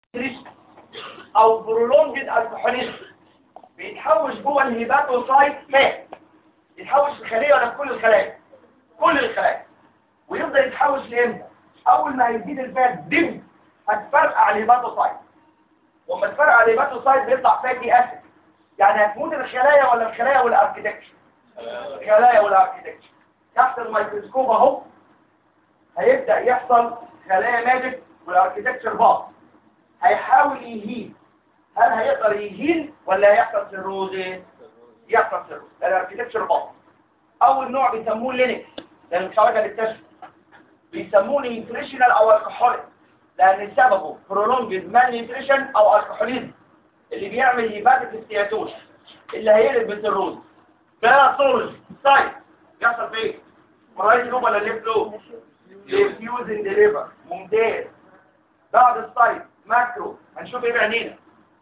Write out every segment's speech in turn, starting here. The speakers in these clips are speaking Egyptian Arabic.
او برولونجد الكحوليزم بيتحوش جوه الهيباتوسايت فات يتحوش في الخليه ولا في كل الخلايا كل الخلايا ويفضل يتحوش لامتى اول ما يزيد الفات دم هتفرقع الهيباتوسايت وما تفرقع الهيباتوسايت بيطلع فاتي اسيد يعني هتموت الخلايا ولا الخلايا والاركتكتشر الخلايا والاركتكتشر تحت الميكروسكوب اهو هيبدا يحصل خلايا ماتت والاركتكتشر باظ هيحاول يهيل هل هيقدر يهيل ولا هيحصل سيروزيس يحصل سيروز لان الاركتكتشر باظ اول نوع بيسموه لينكس لان مش حاجه للتشفي بيسموه نيوتريشنال او الكحوليك لان سببه برولونجد مان نيوتريشن او الكحوليزم اللي بيعمل هيباتيك ستياتوش اللي هيقلب بالسيروز ده سورج سايت يحصل فين مرايز لوب ولا ليف لوب ديفيوز ان ديليفر ممتاز بعد السايت ماكرو هنشوف ايه بعينينا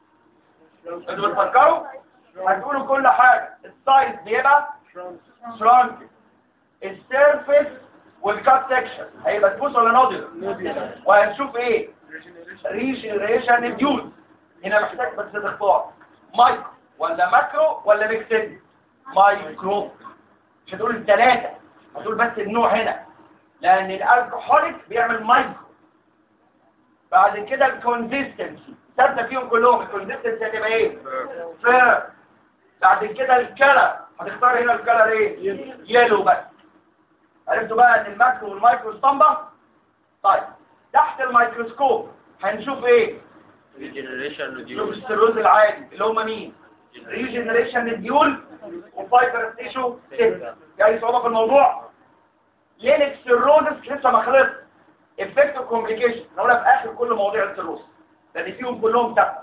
انتوا بتفكروا هتقولوا كل حاجه السايز بيبقى شرانك السيرفيس والكات سكشن هيبقى تبوس ولا ناضر وهنشوف ايه ريجنريشن ديوز هنا محتاج بس تختار مايكرو ولا ماكرو ولا ميكسد مايكرو مش هتقول الثلاثه هتقول بس النوع هنا لان الالكحوليك بيعمل مايكرو بعد كده الكونسيستنسي ثابته فيهم كلهم الكونسيستنسي هتبقى ايه فير بعد كده الكلر هتختار هنا الكلر ايه يلو بس عرفتوا بقى ان الماكرو والمايكرو اسطمبه طيب تحت الميكروسكوب هنشوف ايه ريجنريشن شوف السيروز العادي اللي هم مين ريجنريشن ديول وفايبر تيشو سيل يعني صعوبه في الموضوع لينكس سيروزس لسه ما خلص افكت كومبليكيشن هنقولها في اخر كل مواضيع السيروز لان فيهم كلهم ثابته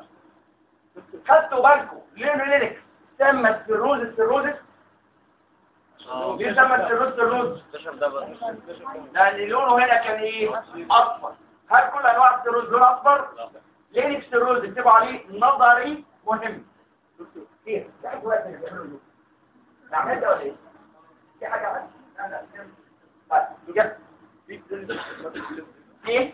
خدتوا بالكم ليه لينكس سمى السيروز السيروزس ليه سمى السيروز السيروز لان لونه هنا كان ايه اصفر هل كل انواع السيروز لون اصفر ليه السيروز اكتبوا عليه نظري مهم ايه يعني دلوقتي بيعملوا ايه نعمل ده ولا ايه في حاجه بس لا لا طيب جبت ايه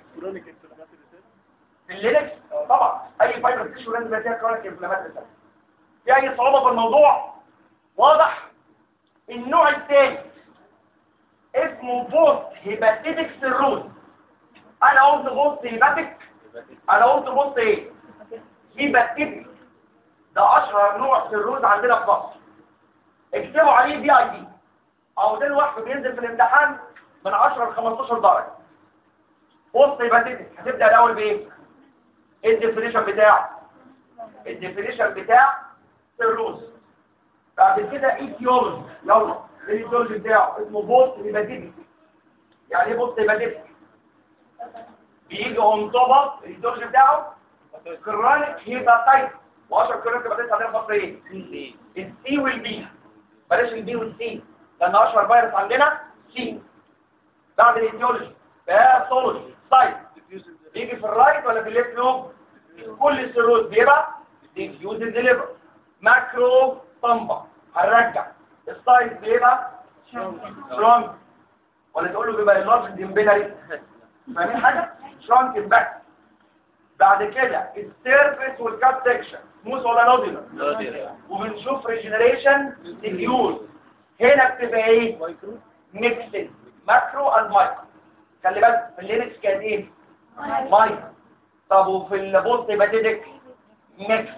في اللينكس طبعا اي فايبر تيشو لازم يبقى فيها كرونيك انفلاماتوري في اي صعوبه في الموضوع واضح النوع الثاني اسمه بوست هيباتيتك سيروز انا قلت بوست هيباتيك انا قلت بص ايه هيباتيتك ده اشهر نوع سيروز عندنا في مصر اكتبوا عليه بي اي دي او ده لوحده بينزل في الامتحان من 10 ل 15 درجه بص هيباتيتك هتبدا الاول بايه ايه الديفينيشن بتاعه الديفينيشن بتاع سيروز بعد كده ايتيولوجي يلا الايتيولوجي بتاعه اسمه بوست هيباتيتك يعني ايه بوست هيباتيتك بيجي اون توب الايتيولوجي بتاعه كرونيك هيباتايتس واشهر كرونيك هيباتايتس عندنا في مصر ايه السي والبي بلاش البي والسي لان اشهر فيروس عندنا سي بعد الايتيولوجي باثولوجي سايت بيجي في الرايت ولا في الليفت لوب كل السيروز بيبقى ديفيوز ديليفر ماكرو طمبا هنرجع السايز بيبقى سترونج ولا تقول له بيبقى اللارج ديمبيلاري فاهمين حاجه شرانك باك بعد كده السيرفيس والكات سكشن موس ولا نوديلر وبنشوف ريجنريشن ديفيوز هنا بتبقى ايه ميكسد ماكرو اند مايكرو خلي بالك في اللينكس كان ايه مايكرو طب وفي البوست باتيدك ميكس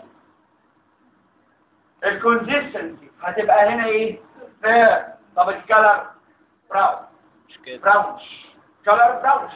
الكونسيستنسي هتبقى هنا ايه فير طب الكلر براون براونش كلر براونش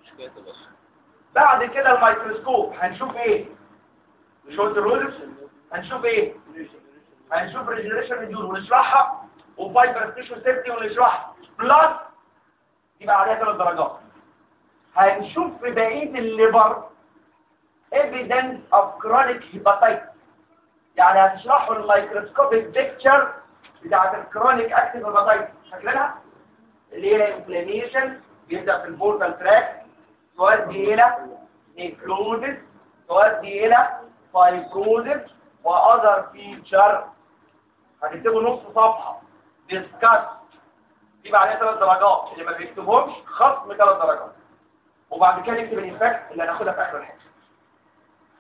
بعد كده الميكروسكوب هنشوف ايه شورت رولز هنشوف ايه هنشوف ريجنريشن ريديول ونشرحها وفايبر تيشو سيفتي ونشرحها بلس يبقى عليها ثلاث درجات هنشوف في بقيه الليفر evidence of chronic hepatitis يعني هتشرحوا الميكروسكوبيك بيكتشر بتاعت الكرونيك اكتيف هيباتايتس فاكرينها اللي هي انفلاميشن بيبدا في البورتال تراك تؤدي الى نيكروزس تؤدي الى فايبروزس واذر فيتشر هتكتبوا نص صفحه ديسكاس يبقى عليها ثلاث درجات اللي ما بيكتبهمش خصم ثلاث درجات وبعد كده نكتب الانفكت اللي هناخدها في اخر الحصه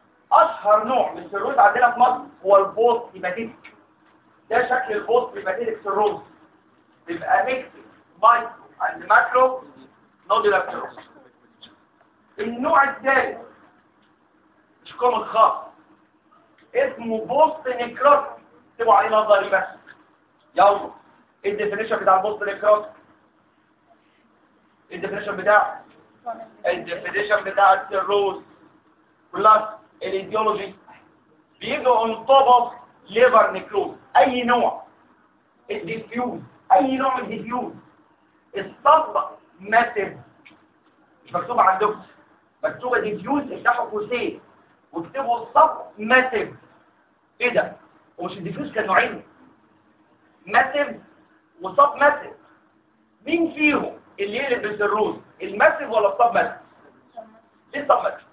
اشهر نوع من السيروز عندنا في مصر هو البوست هيباتيتك ده شكل البوست هيباتيتك سيروز بيبقى ميكس مايكرو عند ماكرو نودولار سيروز النوع الثالث مش كومن خاص اسمه بوست نيكروت اكتبوا عليه نظري بس يلا ايه الديفينيشن بتاع البوست نيكروت ايه الديفينيشن بتاعه الديفينيشن بتاع السيروز بلس الايديولوجي بيجوا اون توب اوف ليفر نيكروز اي نوع الديفيوز اي نوع من الديفيوز الصدمه ماسيف مش مكتوبه عندكم مكتوبه ديفيوز افتحوا قوسين واكتبوا الصدمه ماسيف ايه ده ومش الديفيوز كان نوعين ماسيف وصب ماسيف مين فيهم اللي يقلب بالسيروز الماسيف ولا الصب ماسيف ليه الصب ماسيف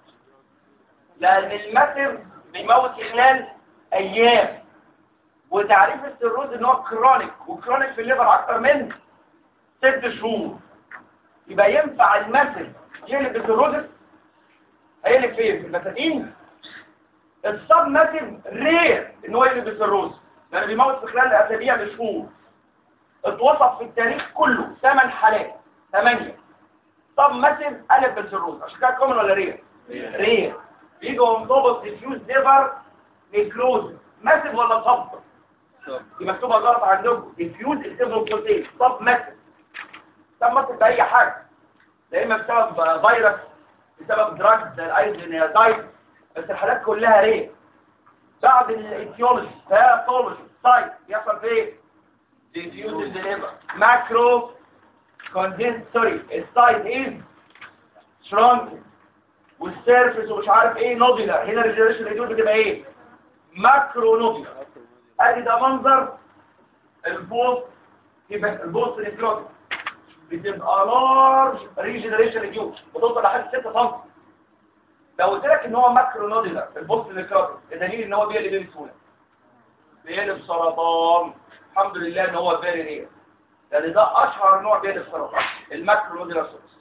لان الماسيف بيموت في خلال ايام وتعريف السيروز ان هو كرونيك وكرونيك في الليفر اكتر من ست شهور يبقى ينفع الماسيف يقلب بالسيروز هيقلب فين في المساكين الصب ماسيف رير ان هو يقلب بالسيروز لانه بيموت في خلال اسابيع لشهور اتوصف في التاريخ كله ثمان حالات ثمانية طب مثل قلب بالسيروز عشان كده كومن ولا رير رير يجوا منضبط ديفيوز ليفر نيكروز ماسف ولا صب دي مكتوبه غلط عندكم ديفيوز اكتبوا الكوتين صب ماسف طب ماسف باي حاجه يا اما بسبب فيروس بسبب دراج زي الايزونيازايد بس الحالات كلها رير بعد الايتيولوجي باثولوجي سايت يحصل في ايه diffuse in the liver. Macro condensed, sorry, السايد is shrunken والسيرفس ومش عارف ايه نودولار هنا الريجنريشن ريديوز بتبقى ايه ماكرو نودولار ادي ده منظر البوست يبقى البوست نيكروتيك بتبقى لارج ريجنريشن ريديوز بتوصل لحد 6 سم لو قلت لك ان هو ماكرو نودولار البوست نيكروتيك ده دليل ان هو بيقلب ايه بسهوله بيقلب سرطان الحمد لله ان هو فيري رير لان ده اشهر نوع بيد السرطان الماكرو نوديلاسوس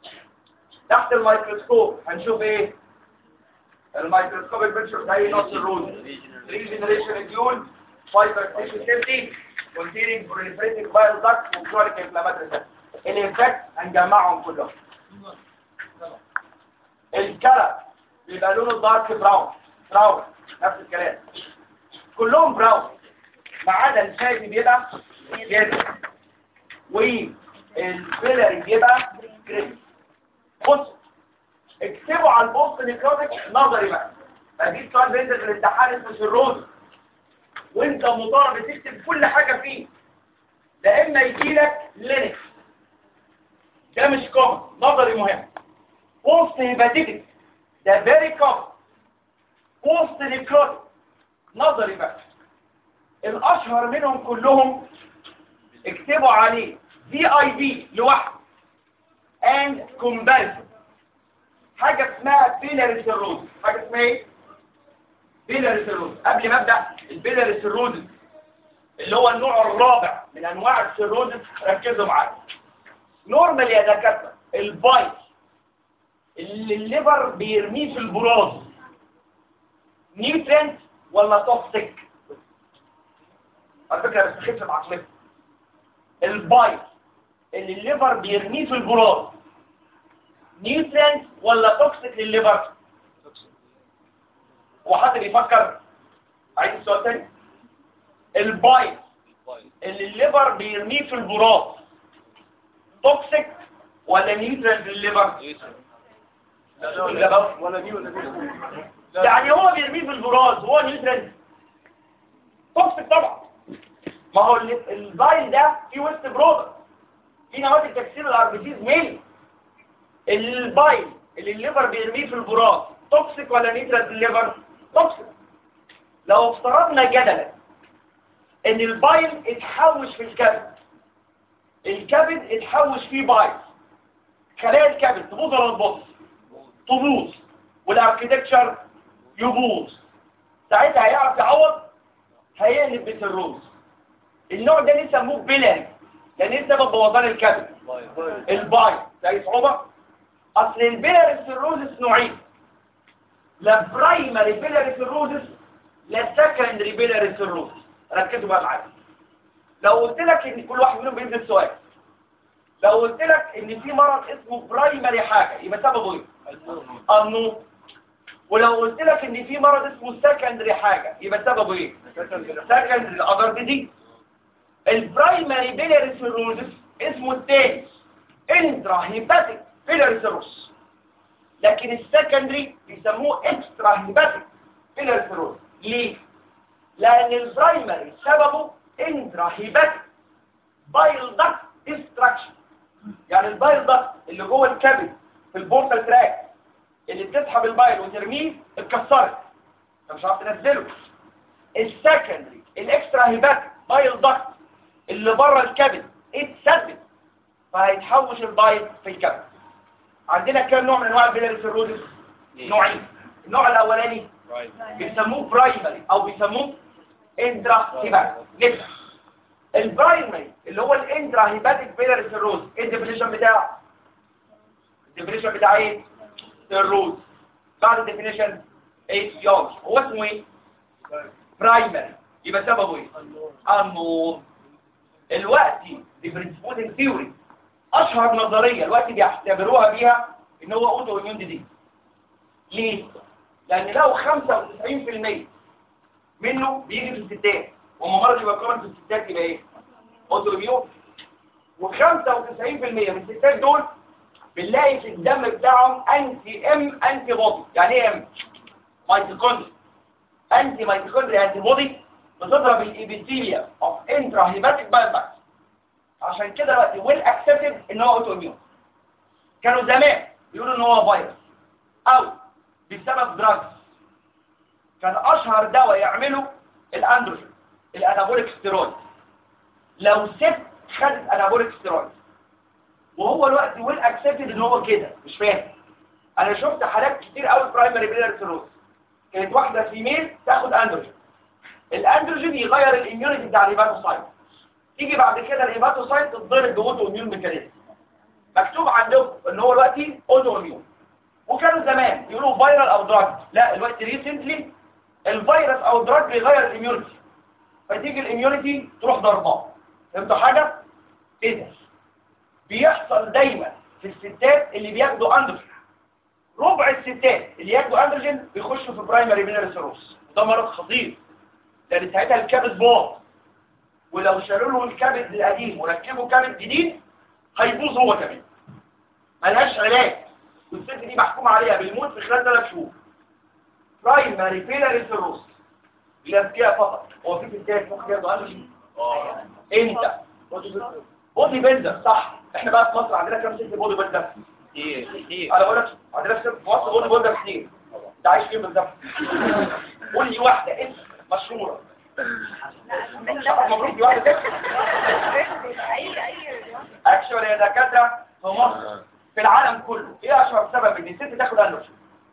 تحت الميكروسكوب هنشوف ايه الميكروسكوب بيكتشر ده ايه نص الروز ريجنريشن ديول فايبر تيشو سيفتي containing proliferating bile duct وكرونيك inflammatory الانفكت هنجمعهم كلهم الكلر بيبقى لونه دارك براون براون نفس الكلام كلهم براون ما عدا الشاي بيبقى يلو والفيلر بيبقى جريم بصوا اكتبوا على البوست نيكروتيك نظري بقى هجيب سؤال بينزل في الامتحان اسمه سيروز وانت مطالب تكتب كل حاجه فيه لا اما يجيلك لينكس ده مش كومن نظري مهم بوست هيباتيتك ده فيري كومن بوست نيكروتيك نظري بقى الاشهر منهم كلهم اكتبوا عليه دي اي بي لوحده اند كومباريسون حاجه اسمها بيلاري سيروز حاجه اسمها ايه بيلاري سيروز قبل ما ابدا البيلاري سيروز اللي هو النوع الرابع من انواع السيروز ركزوا معايا نورمال يا دكاتره البايت اللي الليفر بيرميه في البراز نيوترينت ولا توكسيك على فكرة بس خف بعقلتك البايت اللي الليفر بيرميه في البراز نيوترينت ولا توكسيك للليفر هو حد بيفكر عايز السؤال تاني البايت اللي الليفر بيرميه في البراز توكسيك ولا نيوترينت للليفر ولا دي ولا دي يعني هو بيرميه في البراز هو نيوترينت توكسيك طبعا ما هو ال- البايل ده فيه ويست برودكت في نواتج تكسير الاربيتيز مين البايل اللي الليفر بيرميه في البراز توكسيك ولا نيوترال الليفر توكسيك لو افترضنا جدلا ان البايل اتحوش في الكبد الكبد اتحوش فيه بايل خلايا الكبد تبوظ ولا تبوظ تبوظ والاركيتكتشر يبوظ ساعتها هيعرف يعوض هيقلب بسيروز النوع ده ليه سموه بيلاري لان ايه سبب بوظان الكبد الباي ده أي صعوبه اصل البيلاري السيروزس نوعين لا برايمري بيلاري سيروزس لا سكندري بيلاري سيروزس ركزوا بقى معايا لو قلت لك ان كل واحد منهم بينزل سؤال لو قلت لك ان في مرض اسمه برايمري حاجه يبقى سببه ايه النور ولو قلت لك ان في مرض اسمه سكندري حاجه يبقى سببه ايه سكندري الادر دي البرايمري بيلاري سيروزس اسمه الثاني انترا هيباتيك بيلاري سيروس لكن السكندري بيسموه اكسترا هيباتيك بيلاري سيروس ليه لان البرايمري سببه انترا هيباتيك بايل داكت ديستراكشن يعني البايل داكت اللي جوه الكبد في البورتال تراك اللي بتسحب البايل وترميه اتكسرت فمش عارف تنزله السكندري الاكسترا هيباتيك بايل داكت اللي بره الكبد اتثبت فهيتحوش البايل في الكبد عندنا كام نوع من انواع البيلاري سيروزس نوعين النوع الاولاني بيسموه برايمري او بيسموه انترا هيباتيك نبدا البرايمري اللي هو الانترا هيباتيك بيلاري سيروز ايه الديفينيشن بتاعه الديفينيشن بتاع ايه سيروز بعد الديفينيشن ايه يوم هو اسمه ايه برايمري يبقى سببه ايه النور الوقت ديفرنسبوتنج ثيوري اشهر نظريه الوقت بيعتبروها بيها ان هو اوتو اميون ديزيز ليه لان لو 95% منه بيجي في الستات وما مرض يبقى كمان في الستات يبقى ايه اوتو اميون و95% من الستات دول بنلاقي في الدم بتاعهم انتي ام انتي بودي يعني ايه ام ميتوكوندريا انتي ميتوكوندريا انتي بودي بتضرب الابيثيليا اوف انترا هيباتيك بايباكس عشان كده دلوقتي ويل اكسبتد ان هو اوتو اميون كانوا زمان بيقولوا ان هو فيروس او بسبب دراجز كان اشهر دواء يعمله الاندروجين الانابوليك ستيرويد لو ست خدت انابوليك ستيرويد وهو الوقت ويل اكسبتد ان هو كده مش فاهم انا شفت حالات كتير قوي برايمري بيلر سيروز كانت واحده فيميل تاخد اندروجين الاندروجين يغير الاميونيتي بتاع الهيباتوسايت تيجي بعد كده الهيباتوسايت تتضرب باوتو اميون ميكانيزم مكتوب عندهم ان هو دلوقتي اوتو اميون وكانوا زمان يقولوا فيرال او دراج لا دلوقتي ريسنتلي الفيروس او الدراج بيغير الاميونيتي فتيجي الاميونيتي تروح ضرباه فهمتوا حاجه ايه ده بيحصل دايما في الستات اللي بياخدوا اندروجين ربع الستات اللي ياخدوا اندروجين بيخشوا في برايمري بينال سيروس ده مرض خطير لان ساعتها الكبد باظ ولو شالوا له الكبد القديم وركبوا كبد جديد هيبوظ هو كمان ملهاش علاج والست دي محكوم عليها بالموت في خلال ثلاث شهور برايمري بينال سيروس الاذكياء فقط هو في ستات ممكن ياخدوا اندروجين انت بودي بيلدر صح احنا بقى في مصر عندنا كام ست بودي بيلدر كتير كتير انا بقول لك عندنا في مصر بودي بيلدر كتير انت عايش فين بالظبط قول لي واحده اسم مشهوره مبروك دي واحده اسم اكشوال يا دكاتره في مصر في العالم كله ايه اشهر سبب ان الست تاخد اندروجين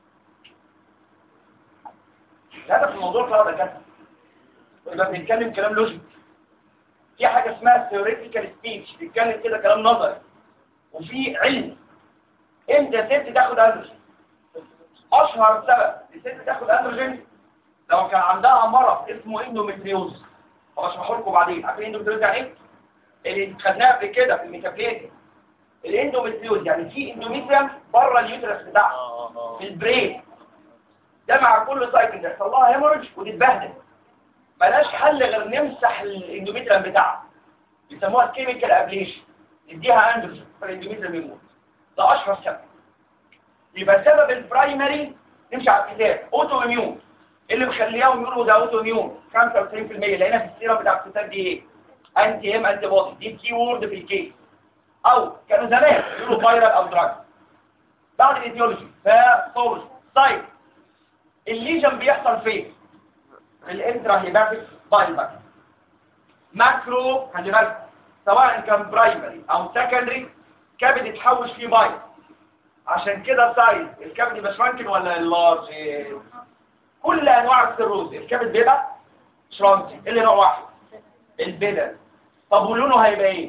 الهدف الموضوع كده دكاتره يبقى بنتكلم كلام لوجيك في حاجة اسمها theoretical speech بيتكلم كده كلام نظري وفي علم امتى الست تاخد اندروجين اشهر سبب الست تاخد اندروجين لو كان عندها مرض اسمه اندوميتريوز واشرحه لكم بعدين عارفين اندوميتريوز يعني ايه اللي خدناه قبل كده في الميتابليزم الاندوميتريوز يعني في اندوميتريوم بره اليوترس بتاعها في البرين ده مع كل سايكل ده يحصل لها هيموريدج وتتبهدل ملاش حل غير نمسح الاندوميتريوم بتاعها بيسموها كيميكال ابليشن نديها اندروجين فالاندوميتريوم يموت ده اشهر سبب يبقى سبب البرايمري نمشي على الكتاب اوتو اميون اللي مخليهم يقولوا ده اوتو اميون 95% لقينا في السيره بتاع الكتاب دي ايه انتي ام انتي بودي دي كي وورد في الكيس او كانوا زمان يقولوا فايرال او دراج بعد الايديولوجي فصورج سايت الليجن بيحصل فين في الانترا هيباتيك بايباك ماكرو خلي بالك سواء كان برايمري او سكندري كبد يتحوش فيه بايب عشان كده سايز الكبد يبقى شرانكن ولا اللارج كل انواع السيروز الكبد بيبقى شرانكن اللي نوع واحد البدل طب ولونه هيبقى ايه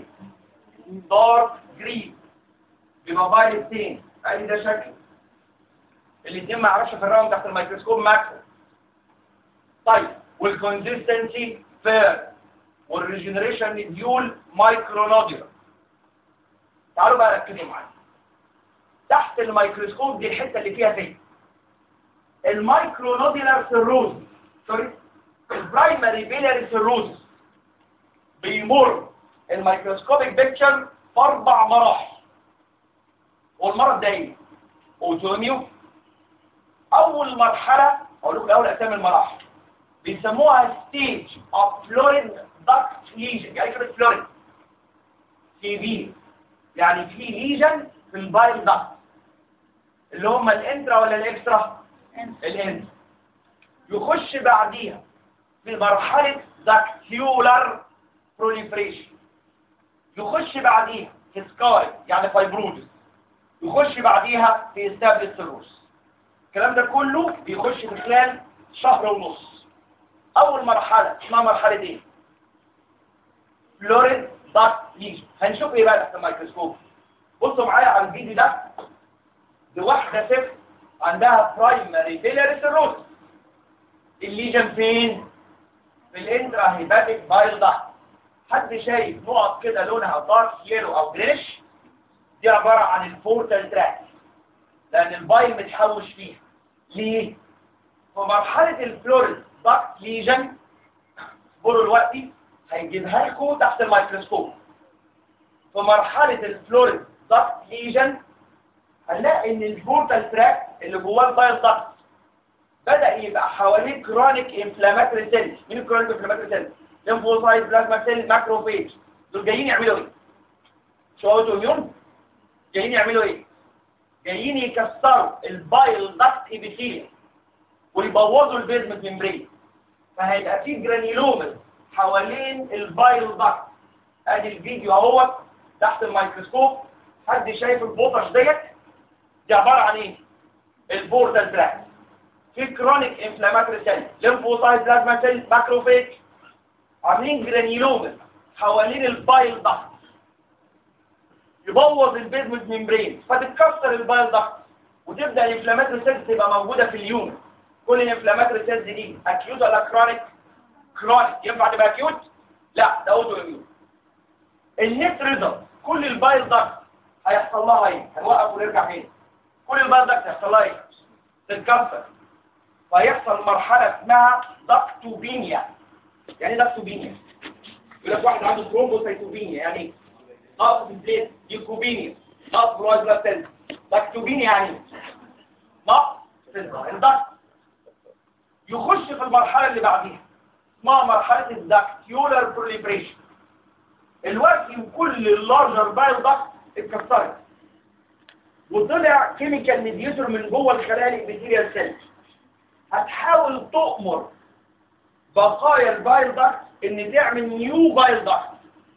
دارك جرين بيبقى بايل ستين ادي ده شكله الاثنين ما اعرفش افرقهم تحت الميكروسكوب ماكرو طيب والكونسيستنسي فير والريجنريشن ديول مايكرو نوديولار تعالوا بقى ركزوا معايا تحت الميكروسكوب دي الحته اللي فيها فين المايكرو نوديولار سيروز سوري البرايمري بيلاري سيروز بيمر الميكروسكوبيك بيكتشر في اربع مراحل والمرض ده ايه اوتوميو اول مرحله اقول لكم الاول اسامي المراحل بيسموها ستيج اوف فلوريد داكت ليجن يعني كده فلوريد سيفير يعني في ليجن في البايل داكت اللي هم الانترا ولا الاكسترا الانترا يخش بعديها في مرحله داكتيولار بروليفريشن يخش بعديها في سكاي يعني فايبروزس يخش بعديها في استابل سيروس الكلام ده كله بيخش في خلال شهر ونص اول مرحله اسمها مرحله ايه فلوريد داكت ليجن هنشوف ايه بقى تحت الميكروسكوب بصوا معايا على الفيديو ده دي واحده ست عندها برايمري بيلاري سيروس الليجن فين في الانترا هيباتيك بايل داكت حد شايف نقط كده لونها دارك يلو او جريش دي عباره عن الفورتال تراك لان البايل متحوش فيها ليه في مرحله الفلوريد داكت ليجن اصبروا دلوقتي هيجيبها لكم تحت الميكروسكوب في مرحله الفلوريد داكت ليجن هنلاقي ان الفورتال تراك اللي جواه البايل داكت بدا يبقى حواليه كرونيك انفلاماتوري سيلز مين الكرونيك انفلاماتوري سيلز ليمفوسايت بلازما سيل ماكروفيج دول جايين يعملوا ايه شو اوتوميون جايين يعملوا ايه جايين يكسروا البايل داكت ايبيثيليوم ويبوظوا البيزمنت ممبرين فهيبقى في جرانيلومز حوالين البايل داكت ادي الفيديو اهوت تحت الميكروسكوب حد شايف البوطش ديت دي عباره عن ايه البورتال تراك في كرونيك انفلاماتوري سيل ليمفوسايت بلازما سيل ماكروفيج عاملين جرانيلومز حوالين البايل داكت يبوظ البيزمنت ممبرين فتتكسر البايل داكت وتبدا الانفلاماتوري سيلز تبقى موجوده في اليوم كل الانفلاماتوري سيلز دي اكيوت ولا كرونيك كرونيك ينفع تبقى اكيوت لا ده اوتو اميون النت ريزلت كل البايل داكت هيحصل لها ايه هنوقف ونرجع فين كل البايل داكت هيحصل لها ايه تتكسر فيحصل مرحله اسمها داكتوبينيا يعني ايه داكتوبينيا يقول لك واحد عنده ثرومبوسايتوبينيا يعني نقص في الزيت ليكوبينيا نقص في الوايت بلاد سيلز داكتوبينيا يعني نقص في الضغط يخش في المرحله اللي بعديها اسمها مرحله الداكتيولار بروليفريشن الوقت كل اللارجر بايل داكت اتكسرت وطلع كيميكال ميديتور من جوه الخلايا الابيثيليال سيلز هتحاول تؤمر بقايا البايل داكت ان تعمل نيو بايل داكت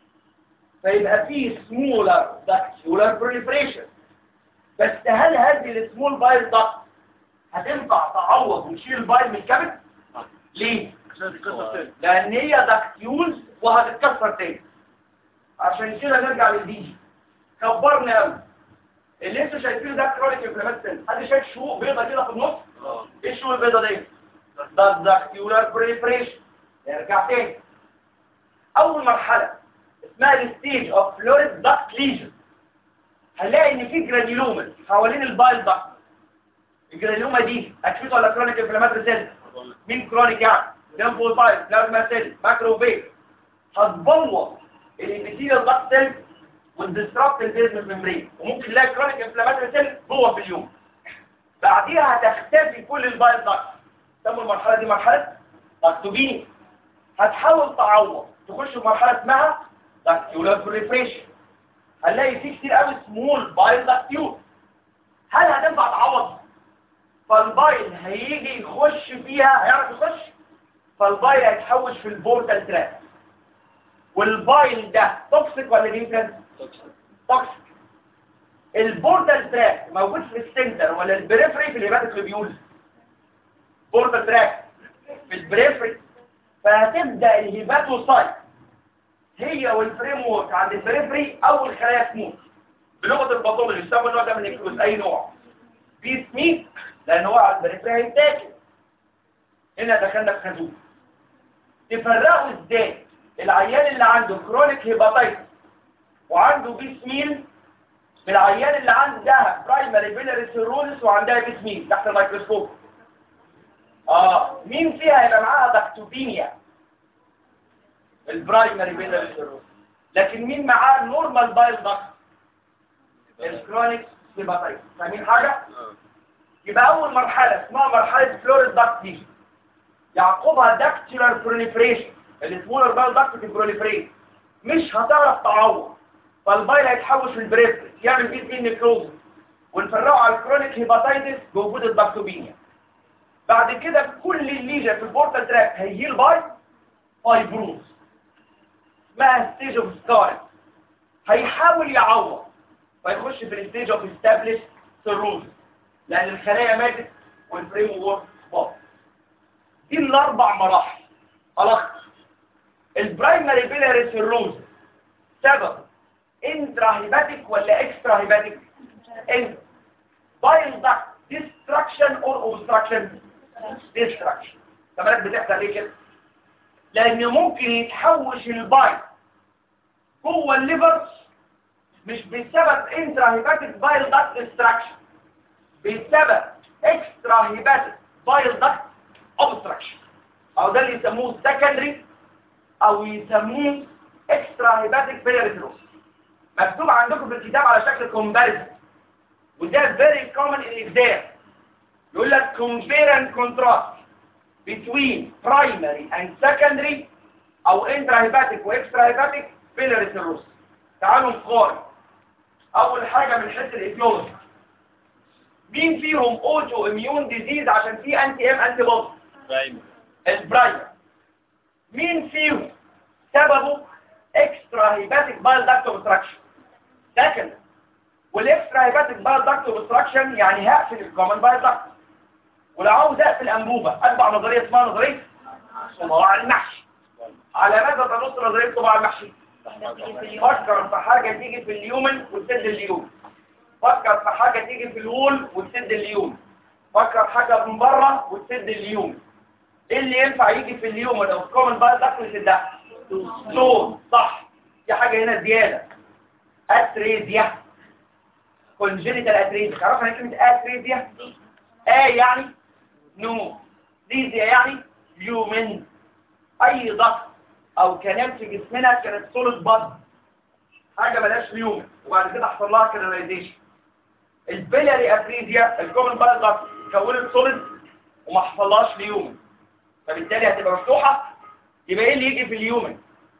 فيبقى فيه سمولر داكتيولار بروليفريشن بس هل هذه السمول بايل داكت هتنفع تعوض وتشيل البايل من الكبد ليه لان هي داكتيولز وهتتكسر تاني عشان كده نرجع للدي كبرنا قوي اللي انتوا شايفينه ده كرونيك انفلاماتوري حد شايف شقوق بيضه كده في النص ايه الشقوق البيضه دي ده داكتيولار بريفريشن نرجع تاني اول مرحله اسمها الستيج اوف فلوريد داكت ليجن هنلاقي ان في جرانيلوما حوالين البايل داكت الجرانيلوما دي اكيوت ولا كرونيك انفلاماتوري سيل مين كرونيك يعني ليمفوسايت بلازما سيل ماكروفيج هتبوظ الابيثيليال داكت سيل والديستركت البيزمنت ممبرين وممكن نلاقي كرونيك انفلاماتوري سيل جوه في اليوم بعديها هتختفي كل البايل داكت سموا المرحله دي مرحله داكتوبيني هتحاول تعوض تخش في مرحله اسمها داكتيولار بريفريشن هنلاقي فيه كتير قوي سمول بايل داكتيول هل هتنفع تعوض فالبايل هيجي يخش فيها هيعرف يخش فالبايل هيتحوش في البورتال تراك والبايل ده توكسيك ولا نيوترال توكسيك البورتال تراك موجود في السنتر ولا البريفري في الهيباتيك لوبيول بورتال تراك في البريفري فهتبدا الهيباتوسايت هي والفريم وورك عند البريفري اول خلايا تموت بلغه الباثولوجي يسمى النوع ده من الكلوز اي نوع في سميك لان هو على البريفري هيتاكل هنا دخلنا في خازوق تفرقوا ازاي العيان اللي عنده كرونيك هيباتايتس وعنده بيسميل بالعيان اللي عندها برايمري بيلاري سيروليس وعندها بيسميل تحت الميكروسكوب اه مين فيها هيبقى معاها داكتوبينيا البرايمري بيلاري سيروليس لكن مين معاه نورمال بايل داكت الكرونيك هيباتايتس فاهمين حاجه يبقى اول مرحله اسمها مرحله فلوريد داكت دي يعقبها داكتيولار بروليفريشن السمولر بايل داكت بروليفريت مش هتعرف تعوض فالبايل هيتحول في البريفري يعمل بيه مين نيكروز ونفرقه على الكرونيك هيباتايتس بوجود الداكتوبينيا بعد كده كل الليجن في البورتال تراك هيجيل باي فايبروز اسمها ستيج اوف سكارز هيحاول يعوض فيخش في الستيج اوف استابليش سيروز لان الخلايا ماتت والفريم وورك باظ دي الاربع مراحل خلاص البرايمري بيلاري سيروز سبب انترا هيباتيك ولا اكسترا هيباتيك انت بايل داكت ديستراكشن اور اوبستراكشن ديستراكشن تمام بتحصل ليه كده لان ممكن يتحوش البايل جوه الليفر مش بسبب انترا هيباتيك بايل داكت ديستراكشن بسبب اكسترا هيباتيك بايل داكت اوبستراكشن او ده اللي يسموه سكندري او يسموه اكسترا هيباتيك بيلاريتروس مكتوب عندكم في الكتاب على شكل كومباريزن وده very common in exam يقول لك compare and contrast between primary and secondary او intrahepatic و extrahepatic biliary cirrhosis تعالوا نقارن اول حاجة من حيث الايديولوجي مين فيهم اوتو اميون ديزيز عشان فيه انتي ام انتي بودي البرايمر مين فيهم سببه اكسترا هيباتيك بايل داكت اوبستراكشن سكند والاكسترا هيباتيك بايل داكت اوبستراكشن يعني هقفل الكومن بايل داكت ولو عاوز اقفل انبوبه اتبع نظريه اسمها نظريه صباع المحشي على ماذا تنص نظريه صباع المحشي فكر في حاجه تيجي في اليومن وتسد اليوم فكر في حاجه تيجي في الوول وتسد اليوم فكر حاجه من بره وتسد اليوم ايه اللي ينفع يجي في اليوم لو الكومن بايل داكت يسدها صوت صح في حاجه هنا زياده اتريزيا كونجينيتال اتريزيا تعرفوا يعني كلمه اتريزيا اه يعني نو ديزيا يعني يومن اي ضغط او كلام في جسمنا كانت سوليد باد حاجه ملهاش يومن وبعد كده حصل لها كريلايزيشن البيلاري اتريزيا الكومن بايل داكت كونت سوليد وما حصلهاش ليومن فبالتالي هتبقى مفتوحه يبقى ايه اللي يجي في اليومن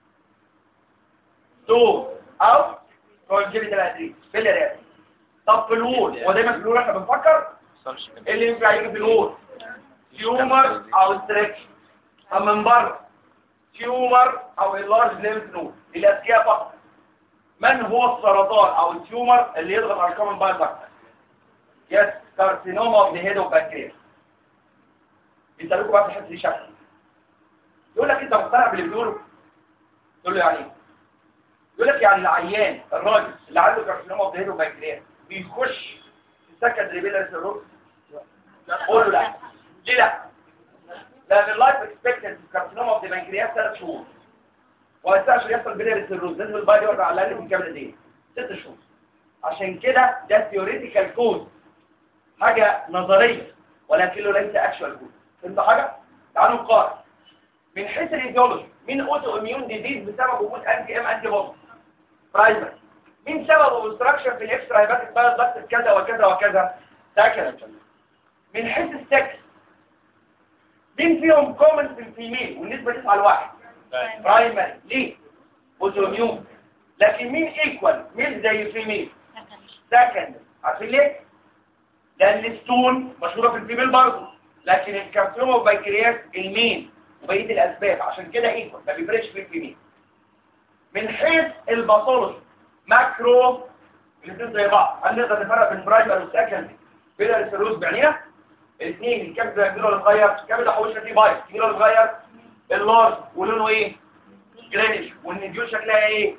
تو او كونجينيتال اتريز بيلاري طب في الوول هو دايما في الوول احنا بنفكر ايه اللي ينفع يجي في الوول تيومر او ستريكشن اما من بره تيومر او اللارج ليمف نود الاذكياء فقط من هو السرطان او التيومر اللي يضغط على الكومن بايل داكت يس كارسينوما اوف ذا هيد اوف بانكرياس بيسالوكوا بقى في الحته دي شكل يقول لك انت مقتنع باللي بيقوله تقول له يعني ايه يقول لك يعني العيان الراجل اللي عنده كارسينوما اوف ذا هيد اوف بانكرياس بيخش في سكندري بيلاري سيروس قول له لا ليه لا لان اللايف اكسبكتنسي كارسينوما اوف ذا بانكرياس ثلاث شهور وما عشان يحصل بيلاري سيروس لازم البايل يقعد على الاقل من كام قد ايه ست شهور عشان كده ده ثيوريتيكال كود حاجه نظريه ولكنه ليس اكشوال كود فهمت حاجه تعالوا نقارن من حيث الايديولوجي مين اوتو اميون ديزيز بسبب وجود انتي ام انتي بودي برايمري مين سبب اوبستراكشن في الاكسترا هيباتيك بايل داكت كذا وكذا وكذا سكند من حيث السكس مين فيهم كومن في الفيميل والنسبه 9 لواحد برايمري ليه اوتو اميون لكن مين ايكوال مين زي الفيميل سكند عارفين ليه لان الستون مشهوره في الفيميل برضه لكن الكارسينوما والبنكرياس المين وبقيه الاسباب عشان كده ايكوال ما بيفرقش في الفيميل من حيث الباثولوجي ماكرو الاثنين زي بعض هل نقدر نفرق بين برايمري وسكندري بين السيروز بعينيها الاثنين الكبد الكبيره اللي اتغير الكبد حوشنا فيه بايظ الكبيره اللي اتغير اللارج ولونه ايه جرينيش والنديول شكلها ايه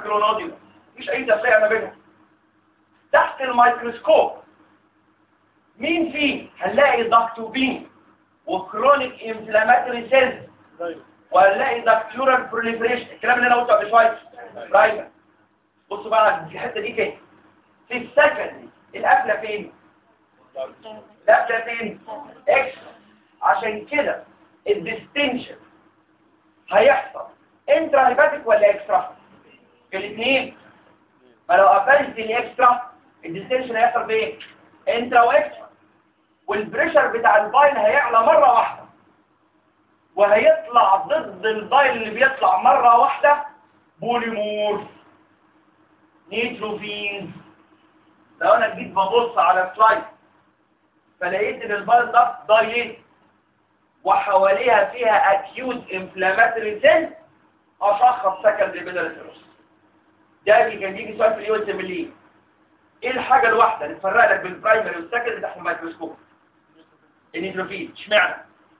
مايكرونوديولا مفيش اي تفرقه ما بينهم تحت الميكروسكوب مين فيه هنلاقي دكتوبين وكرونيك انفلاماتوري سيلز وهنلاقي دكتورال بروليفريشن الكلام اللي انا قلته قبل شويه برايمر بصوا بقى على الحته دي كده في السكندري القفله فين القفله فين اكسترا عشان كده الديستنشن هيحصل انترا هيباتيك ولا اكسترا في الاثنين فلو قفلت الاكسترا الديستنشن هيحصل بايه انترا واكسترا والبريشر بتاع الباين هيعلى مره واحده وهيطلع ضد الباين اللي بيطلع مره واحده بوليمورف نيتروفينز لو انا جيت ببص على سلايد فلقيت ان الباين ده ضايق وحواليها فيها اكيوت انفلاماتوري سيل اشخص سكندري بيدالتروس ده اللي كان بيجي سؤال في اليو اس ام ايه الحاجه الواحده اللي تفرق لك بين البرايمري والسكندري تحت الميكروسكوب النيتروفيل اشمعنى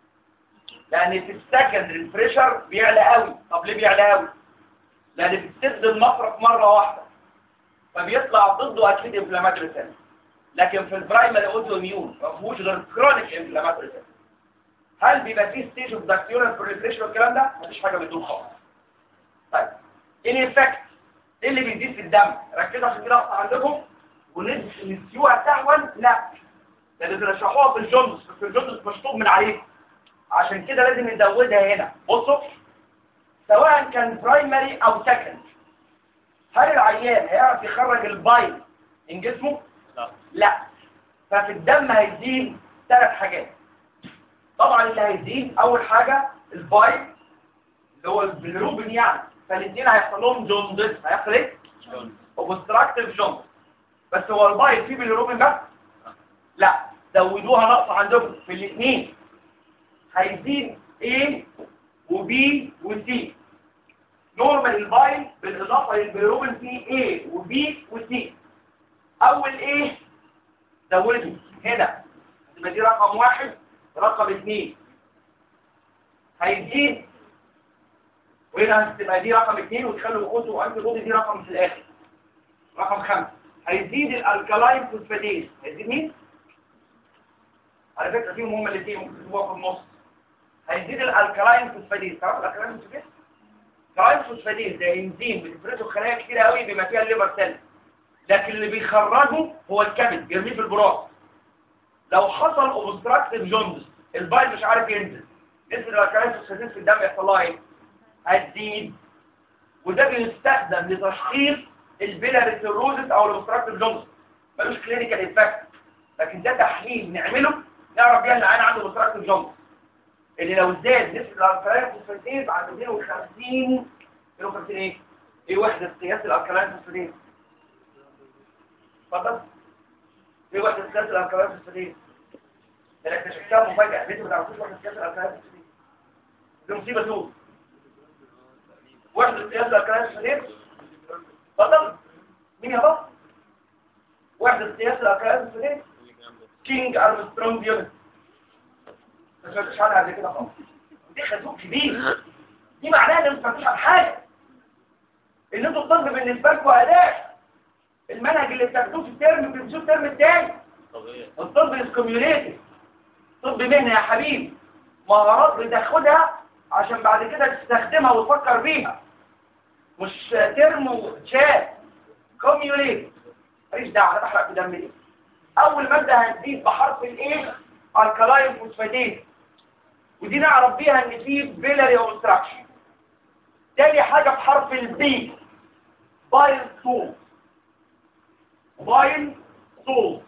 لان في السكندري البريشر بيعلى قوي طب ليه بيعلى قوي لان بتسد المفرق مره واحده فبيطلع ضده اكيد انفلاماتوري سيل لكن في البرايمري اوتو اميون ما فيهوش غير كرونيك انفلاماتوري سيل هل بيبقى فيه ستيج اوف داكتيورال بروليفريشن والكلام ده مفيش حاجه بتدور خالص طيب ايه الافكت ايه اللي بيزيد في الدم ركزوا عشان كده اقطع عندكم ونسيوها سهوا لا لان بنشرحوها في الجونز في الجونز مشطوب من عليه عشان كده لازم نزودها هنا بصوا سواء كان برايمري او سكند هل العيان هيعرف يخرج البايل من جسمه لا لا ففي الدم هيزيد ثلاث حاجات طبعا اللي هيزيد اول حاجه البايل اللي هو البيلروبين يعني فالاثنين هيحصل لهم جوندس هيحصل ايه اوبستراكتيف جوندس بس هو البايل فيه بيلروبين بس لا زودوها نقص عندكم في الاثنين هيزيد A وB وC نورمال البايل بالاضافه للبيلروبين فيه A وB وC اول A زوده هنا تبقى دي رقم واحد رقم اثنين هيزيد وهنا هتبقى دي رقم اثنين وتخلوا الاوتو وانت بودي دي رقم في الاخر رقم خمسة هيزيد الالكالاين فوسفاتيز هيزيد مين؟ على فكرة فيهم هما الاثنين ممكن تكتبوها في النص هيزيد الالكالاين فوسفاتيز تعرف الالكالاين فوسفاتيز؟ الالكالاين فوسفاتيز ده انزيم بتفرزه خلايا كتير قوي بما فيها الليفر سيل لكن اللي بيخرجه هو الكبد بيرميه في البراز لو حصل اوبستراكتيف جوندس البايل مش عارف ينزل نسبة الالكالاين فوسفاتيز في الدم يحصل لها ايه؟ هتزيد وده بيستخدم لتشخيص البيلاري سيروزس او الاوبستراكتيف جوندس ملوش كلينيكال افكت لكن ده تحليل نعمله نعرف بيها ان العيان عنده اوبستراكتيف جوندس اللي لو زاد نسبة الالكالاين فوسفاتيز عند 250 250 ايه؟ ايه وحدة قياس الالكالاين فوسفاتيز؟ اتفضل ايه وحدة قياس الالكالاين فوسفاتيز؟ ده انا اكتشفتها مفاجأة انتوا ما تعرفوش وحدة قياس الالكالاين فوسفاتيز دي مصيبة سود وحدة قياس الالكالاين فوسفاتيز اتفضل مين يا بابا؟ وحدة قياس الالكالاين فوسفاتيز كينج ارمسترونج يونت ما سمعتش عنها قبل كده خالص دي خازوق كبير دي معناها ان انتوا مش حاجه ان انتوا الطب بالنسبه لكم اداه المنهج اللي بتاخدوه في الترم بتمشوه الترم الثاني طبيعي الطب الكوميونيتي طب مهنه يا حبيبي مهارات بتاخدها عشان بعد كده تستخدمها وتفكر بيها مش ترم وشات كوميونيتي ماليش دعوه انا بحرق في دمي ليه اول ماده هتزيد بحرف الايه الكلاين فوسفاتيز ودي نعرف بيها ان في بيلاري اوبستراكشن تاني حاجه بحرف البي بايل سول بايل سول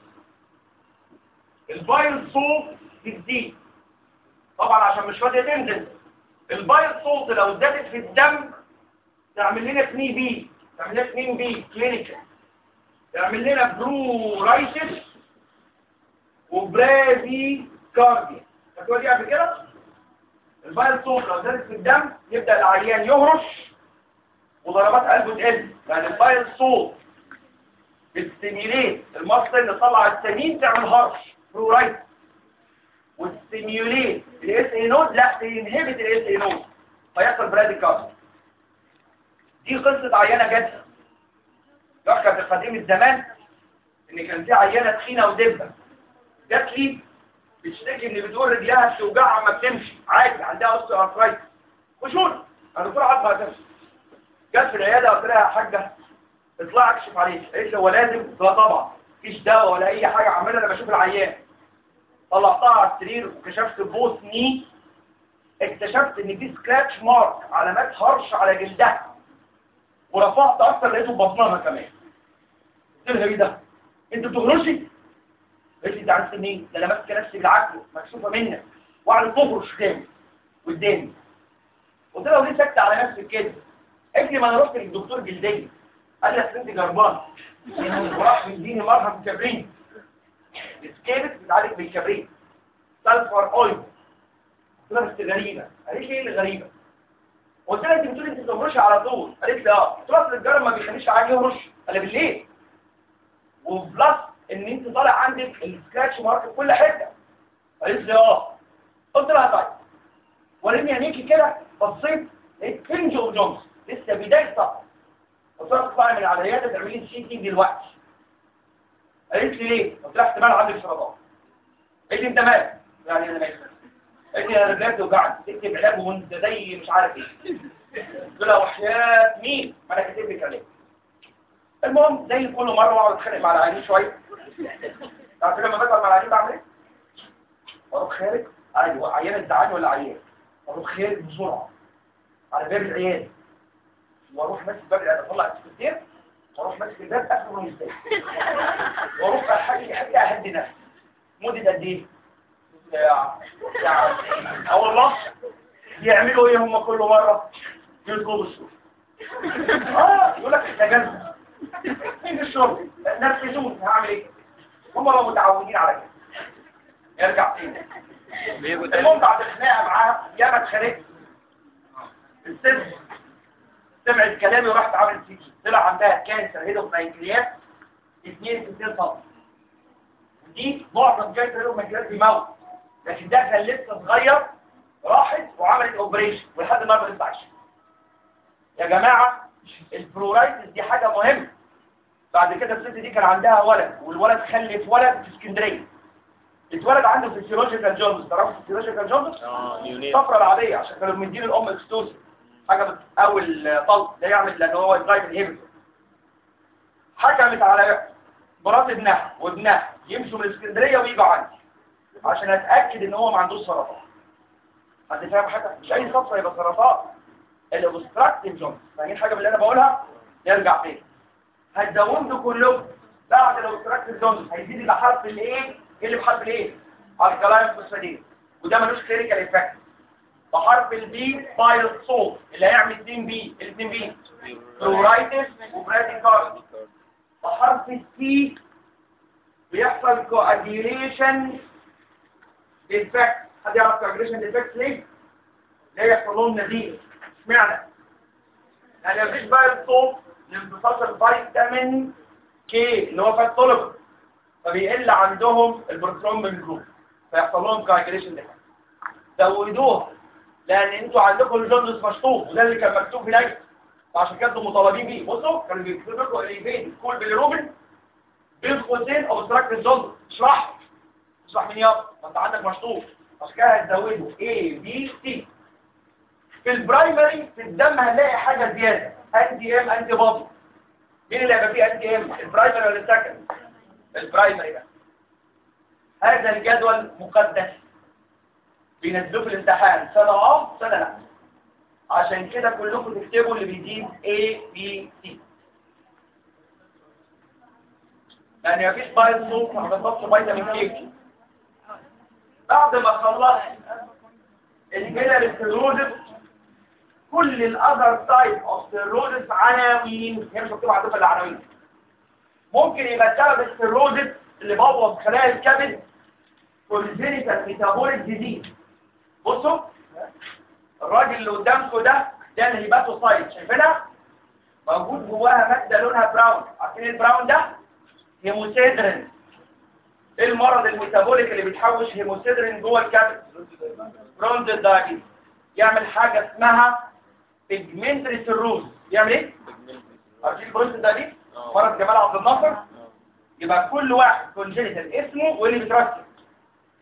البايل سول بتزيد طبعا عشان مش راضيه تنزل البايل سولت لو زادت في الدم تعمل لنا 2 بي تعمل لنا 2 بي كلينيكال تعمل لنا برورايتس وبرادي كارديا فاكروا دي قبل كده البايل سولت لو زادت في الدم يبدا العيان يهرش وضربات قلبه تقل يعني البايل سولت بتستيميليت المصل اللي طلع السمين تعمل هرش برورايتس وتستيميوليت الاس اي نود لا تنهبت الاس اي نود فيحصل برادي كارديا دي قصة عينة جت يحكى في قديم الزمان ان كان في عينة تخينة ودبة جات لي بتشتكي ان بتقول رجلها بتوجعها ما بتمشي عادي عندها اوستو ارثرايتس خشون انا دكتور عظمه هتمشي جت في العياده قلت لها يا حاجه اطلع اكشف عليك قالت لي هو لازم قلت لها طبعا مفيش دواء ولا اي حاجه اعملها انا بشوف العيان طلعتها على السرير وكشفت بوث ني اكتشفت ان دي سكراتش مارك علامات هرش على جلدها ورفعت اكتر لقيته بطنها كمان قلت لها ايه ده انت بتهرشي قلت لي انت عرفت منين ده انا ماسك نفسي بالعقل مكشوفه منك وقعدت تهرش جامد قدامي قلت لها وليه سكت على نفسك كده قالت لي ما انا رحت للدكتور جلديه قال لي اصل انت جربان وراح مديني مرهم كبريت السكيبت بتعالج بالكبريت سلفر اويل قلت لها بس غريبه قالت لي ايه اللي غريبه قلت لها انت بتقولي انت بتهرشي على طول قالت لي اه قلت لها اصل الجرم ما بيخليش عادي يهرش قال لي بالليل وبلس ان انت طالع عندك السكراتش مارك في كل حته قالت لي اه قلت لها طيب وريني عينيكي كده بصيت لقيت فينج اوف جونز لسه بدايه سفر قلت لها تطلعي من على العياده تعملي لي سي تي دلوقتي قالت لي ليه؟ قلت لها احتمال عندك سرطان قالت لي انت مالك؟ يعني انا مالك قالت لي انا رجلي توجعني تكتب علاج وانت زي مش عارف ايه قلت لها وحياه مين؟ ما انا كاتب لك عليه المهم زي كل مره اقعد اتخانق مع العيانين شويه تعرف لما بسال مع العيانين بعمل ايه؟ بروح خارج ايوه عيان ازعاج ولا عيان اروح خارج بسرعه على باب العياده واروح ماسك باب العياده اطلع السكرتير واروح ماسك الباب اقفل ونستنى واروح احكي حاجه اهدي نفسي مده قد ايه؟ ساعه ساعه اه والله يعملوا ايه هم كل مره؟ يلقوا بالسوق اه يقول لك احنا جنب مين الشرطي نفذون هعمل ايه هم بقى متعودين على كده يرجع تاني المهم بعد الخناقه معاها ياما اتخانقت الست سمعت كلامي ورحت عملت سي تي طلع عندها كانسر هيدو بنكرياس 2 60 سم دي معظم كانسر هيدو بنكرياس بيموت لكن ده كان لسه صغير راحت وعملت اوبريشن ولحد النهارده لسه عايشه يا جماعه البرورايتس دي حاجه مهمه بعد كده الست دي كان عندها ولد والولد خلف ولد في اسكندريه اتولد عنده فيسيولوجيكال جوندس تعرفوا فيسيولوجيكال جوندس اه يونيت الصفرة العادية عشان كانوا مدين الأم اكستوسي حاجة بتقوي الطلق ده يعمل لأن هو يضايق الهيبتو حكمت على مرات ابنها وابنها يمشوا من اسكندرية ويجوا عندي عشان أتأكد إن هو ما عندوش سرطان حد فاهم حاجة مش أي صفرة يبقى سرطان الأوبستراكتيف جوندس فاهمين حاجة من اللي أنا بقولها نرجع تاني هتزودوا كلهم بعد الأوبستراكتيف جوندس هيزيد يبقى حرف الإيه إيه اللي بحرف الإيه الكلاين فوسفاتيد وده ملوش كلينيكال افكت بحرف البي بايل صوت اللي هيعمل 2 بي الاثنين بي برورايتس وبراديكارد بحرف السي بيحصل كواجيليشن ديفكت حد يعرف كواجيليشن ديفكت ليه؟ ليه يحصل لهم نزيف اشمعنى؟ لان مفيش بايل صوت لامتصاص الفيتامين كي اللي هو فات طلب فبيقل عندهم البروترومبين جروب فيحصل لهم كواجيليشن ديفكت زودوها لان انتوا عندكم الجوندس مشطوب وده اللي كان مكتوب هناك فعشان كده انتوا مطالبين بيه بصوا كانوا بيكتبوا لكم اليفين كول بالروبن بين قوسين او استراكت الجوندس اشرح اشرح مين يابا ما انت عندك مشطوب عشان كده هتزودوا A B C في البرايمري في الدم هنلاقي حاجه زياده انتي ام انتي بودي مين اللي هيبقى فيه انتي ام البرايمري ولا السكند البرايمري ده هذا الجدول مقدس بينزلوه في الامتحان سنة اه سنة لا عشان كده كلكم تكتبوا اللي بيزيد A B C يعني مفيش بايل صوت ما بنضبط فيتامين كي بعد ما خلصت الجنرال ستيروزس كل الاذر تايب اوف ستيروزس عناوين هي مش مكتوبه عندكم العناوين ممكن يبقى سبب الستيروزس اللي بوظ خلايا الكبد كونجينيتال ميتابوليك ديزيز بصوا الراجل اللي قدامكم ده ده الهيباتوسايت شايفينها موجود جواها ماده لونها براون عارفين البراون ده هيموسيدرين ايه المرض الميتابوليك اللي بيتحوش هيموسيدرين جوه الكبد برونز دايبيز يعمل حاجه اسمها بيجمنتري سيروز يعمل ايه عارفين برونز دايبيز مرض جمال عبد الناصر يبقى كل واحد كونجينيتال اسمه واللي بيترتب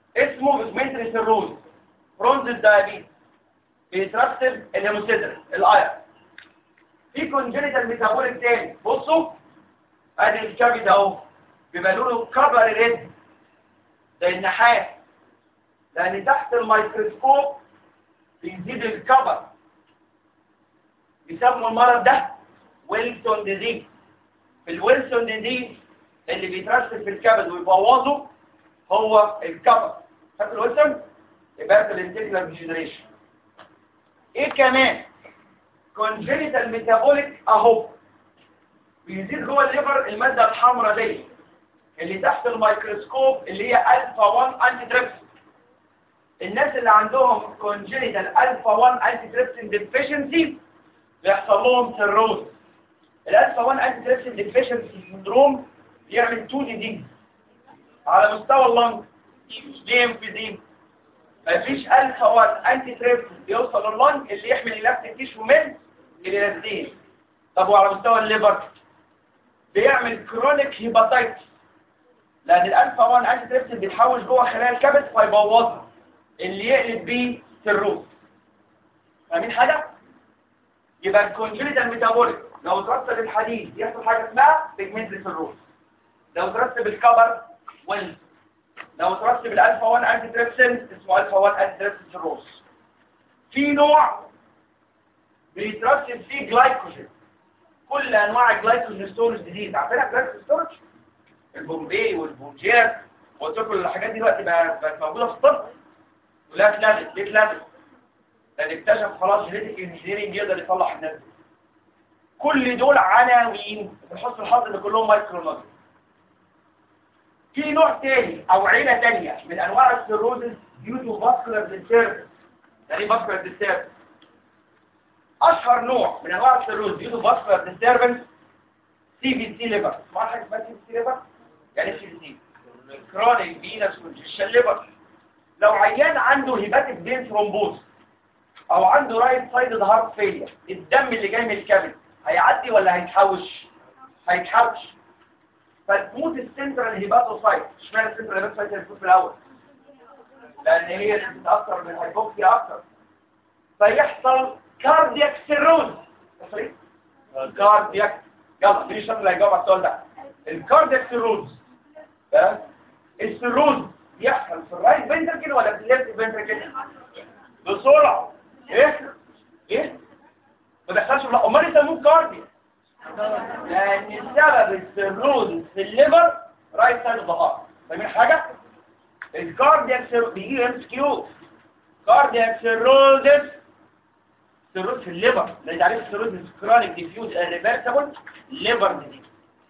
اسمه بيجمنتري سيروز برونز الدايابيت بيترتب الهيموسيدر الاير في كونجنيتال ميتابوليك تاني بصوا ادي الكبد اهو بيبقى لونه كبر ريد زي النحاس لان تحت الميكروسكوب بيزيد الكبر بيسموا المرض ده ويلسون ديزيز في الويلسون ديزيز اللي بيترسب في الكبد ويبوظه هو الكبر فاكر الويلسون يبقى الانتجرال ديجنريشن ايه كمان كونجنيتال ميتابوليك اهو بيزيد جوه الليفر الماده الحمراء دي اللي تحت الميكروسكوب اللي هي الفا 1 انتي تريبسين الناس اللي عندهم كونجنيتال الفا 1 انتي تريبسين ديفيشنسي بيحصل لهم سيروز الالفا 1 انتي تريبسين ديفيشنسي سندروم يعمل 2 دي على مستوى اللنج دي امفيزيم مفيش الفا 1 انتي تريبسين بيوصل لللنج اللي يحمل الالاستيك تيشو من اليازين طب وعلى مستوى الليفر بيعمل كرونيك هيباتايتس لان الالفا 1 انتي تريبسين بيتحوش جوه خلايا الكبد فيبوظها اللي يقلب بيه سيروز فاهمين حاجه يبقى الكونجنيتال ميتابوليك لو ترتب الحديد يحصل حاجه اسمها بيجمنتري سيروز لو ترتب الكبر ويل لو ترتب الالفا 1 انتي تريبسين اسمه الفا 1 انتي تريبسين سيروز في نوع بيترتب فيه جلايكوجين كل انواع الجلايكوجين ستورج ديزيز عارفينها جلايكوجين ستورج البومبي والبوجير وتاكل الحاجات دي دلوقتي بقت موجوده في الطب ولا اتلغت ليه اتلغت لان اكتشف خلاص جينيتيك انجينيرنج يقدر يصلح الناس دي كل دول عناوين في حسن الحظ ان كلهم مايكرونوزي في نوع تاني او عيله تانية من انواع السيروزز ديو تو فاسكولار ديستربنس يعني فاسكولار ديستربنس اشهر نوع من انواع السيروز ديو تو فاسكولار ديستربنس سي في سي ليفر ما حاجه اسمها سي في سي ليفر يعني سي في سي كرونيك فينس كونجكشن ليفر لو عيان عنده هيباتيك فين ثرومبوز او عنده رايت سايد هارت فيلير الدم اللي جاي من الكبد هيعدي ولا هيتحوش هيتحوش فتموت السنترال هيباتوسايت اشمعنى السنترال هيباتوسايت اللي في الاول لان هي اللي بتتاثر بالهايبوكسيا اكتر فيحصل كاردياك سيروز كاردياك يلا مين الشخص اللي هيجاوب على السؤال ده الكاردياك سيروز السيروز بيحصل في الرايت فنتركل ولا في الليفت فنتركل بسرعه ايه ايه ما بيحصلش لا امال يسموه كارديا لان سبب السيروز في الليفر رايت سايد الظهر فاهمين حاجه الكاردياك سيروز بيجي ام اس كيو كاردياك سيروزس سيروز في الليفر اللي تعريف السيروز كرونيك ديفيوز ريفرسبل ليفر ديزيز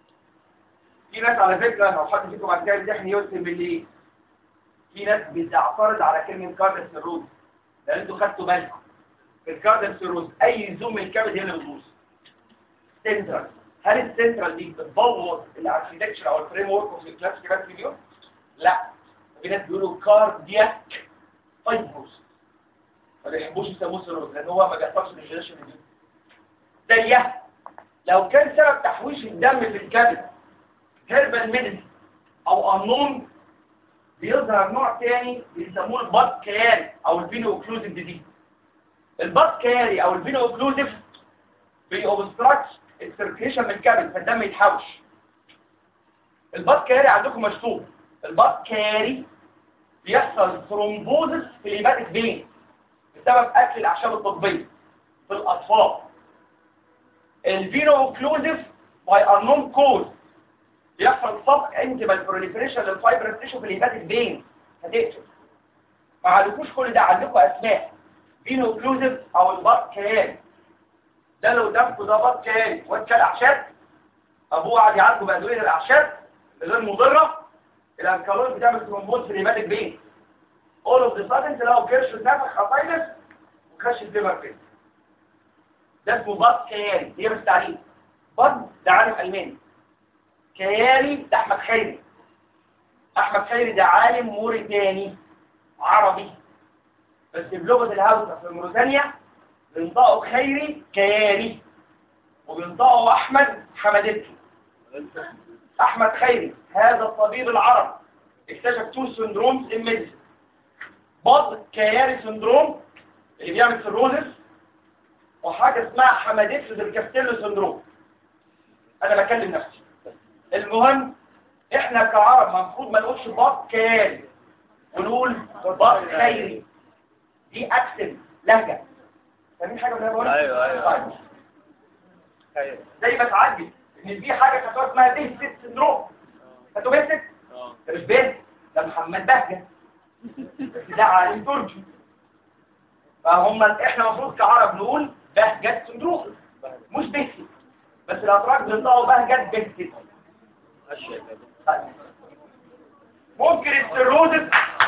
في ناس على فكره لو حد فيكم بعد كده يمتحن يوسم بالليل في ناس بتعترض على كلمه كاردياك سيروز لان انتوا خدتوا بالكم في الكاردياك سيروز اي زوم من الكبد هي اللي بتبوظ سنترال هل السنترال دي بتبوظ الاركتكتشر او الفريم ورك في الكلاسيكال فيديو لا في ناس بيقولوا كاردياك فايبروس ما بيحبوش يسموه سيروز لان هو ما بيحصلش ديجنريشن دي زيها لو كان سبب تحويش الدم في الكبد هيربال ميديسن او انون بيظهر نوع تاني بيسموه الباد كياري او الفينو اوكلوزيف ديزيز الباد كياري او الفينو اوكلوزيف بيوبستراكت السيركيشن من الكبد فالدم يتحوش الباد كياري عندكم مشطوب الباد كياري بيحصل ثرومبوزس في الهيباتيك فين بسبب اكل الاعشاب الطبيه في الاطفال الفينو اوكلوزيف باي انون كوز بيحصل صفق انتبال بروليفريشن للفايبر تيشو في الهيباتيك فين هتقتل ما عندكوش كل ده عندكم اسماء فينو اوكلوزيف او البط كيان ده لو دمكوا ده بط كيان وانت الاعشاب ابوه قاعد يعالجه بادويه الاعشاب غير مضره الانكالوز بتعمل ثرومبوز في الهيباتيك فين اول اوف ذا سادن تلاقوا كرش اتنفخ خطايلس وكرش الليفر كده ده اسمه بط كيان هي بس تعريف بط ده عالم الماني كياري ده احمد خيري احمد خيري ده عالم موريتاني عربي بس بلغه الهوسه في موريتانيا بينطقوا خيري كياري وبينطقوا احمد حمدتي احمد خيري هذا الطبيب العربي اكتشف تو سندرومز ان ميديسن بطء كياري سندروم اللي بيعمل سيروزس وحاجه اسمها حماديتس بالكاستيلو سندروم انا بكلم نفسي المهم احنا كعرب المفروض ما نقولش بط كياري ونقول بط خيري دي اكسنت لهجه فاهمين حاجه ولا بقول أيوة، أيوة. طيب. زي ما تعجب ان في حاجه كانت اسمها بيست سندروم انتوا بيست اه ده مش بيست ده محمد بهجه بس ده علي تركي فهم احنا المفروض كعرب نقول بهجه سندروم مش بيست بس الاتراك بينطقوا بهجه بيست اشياء طيب. ممكن السيروزس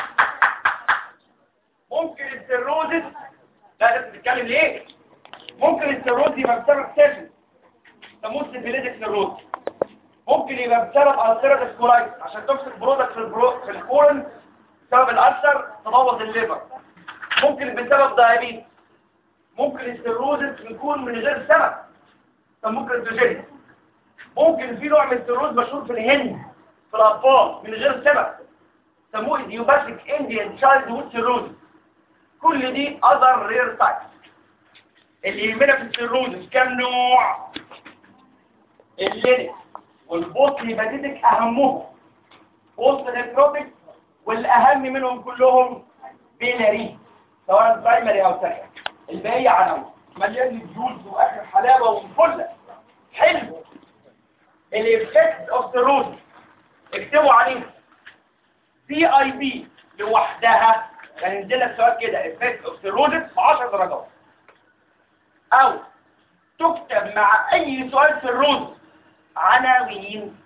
ممكن السيروزس لا انت بتتكلم ليه ممكن السيروز يبقى بسبب سيفن سموه سيفيليتك سيروز ممكن يبقى بسبب ألسيرة كولايت عشان تمسك برودك في البرو في الكورن بسبب الألسر تبوظ الليفر ممكن بسبب دايابيت ممكن السيروزس يكون من غير سبب سموه كريبتوجينيك ممكن في نوع من السيروز مشهور في الهند في الأطفال من غير سبب سموه ايديوباثيك انديان تشايلد وود سيروز كل دي اذر رير تايبس اللي يهمنا في السيروز كام نوع اللينك والبوست هيباتيتك اهمهم بوست نيكروتيك والاهم منهم كلهم بيلاري سواء برايمري او سكندري الباقي عناوين مليان جولز واخر حلاوه وفله حلو الايفكت اوف سيروز اكتبوا عليه سي اي بي لوحدها هينزل لك سؤال كده افكت اوف سيروزس ب 10 درجات او تكتب مع اي سؤال في الروز عناوين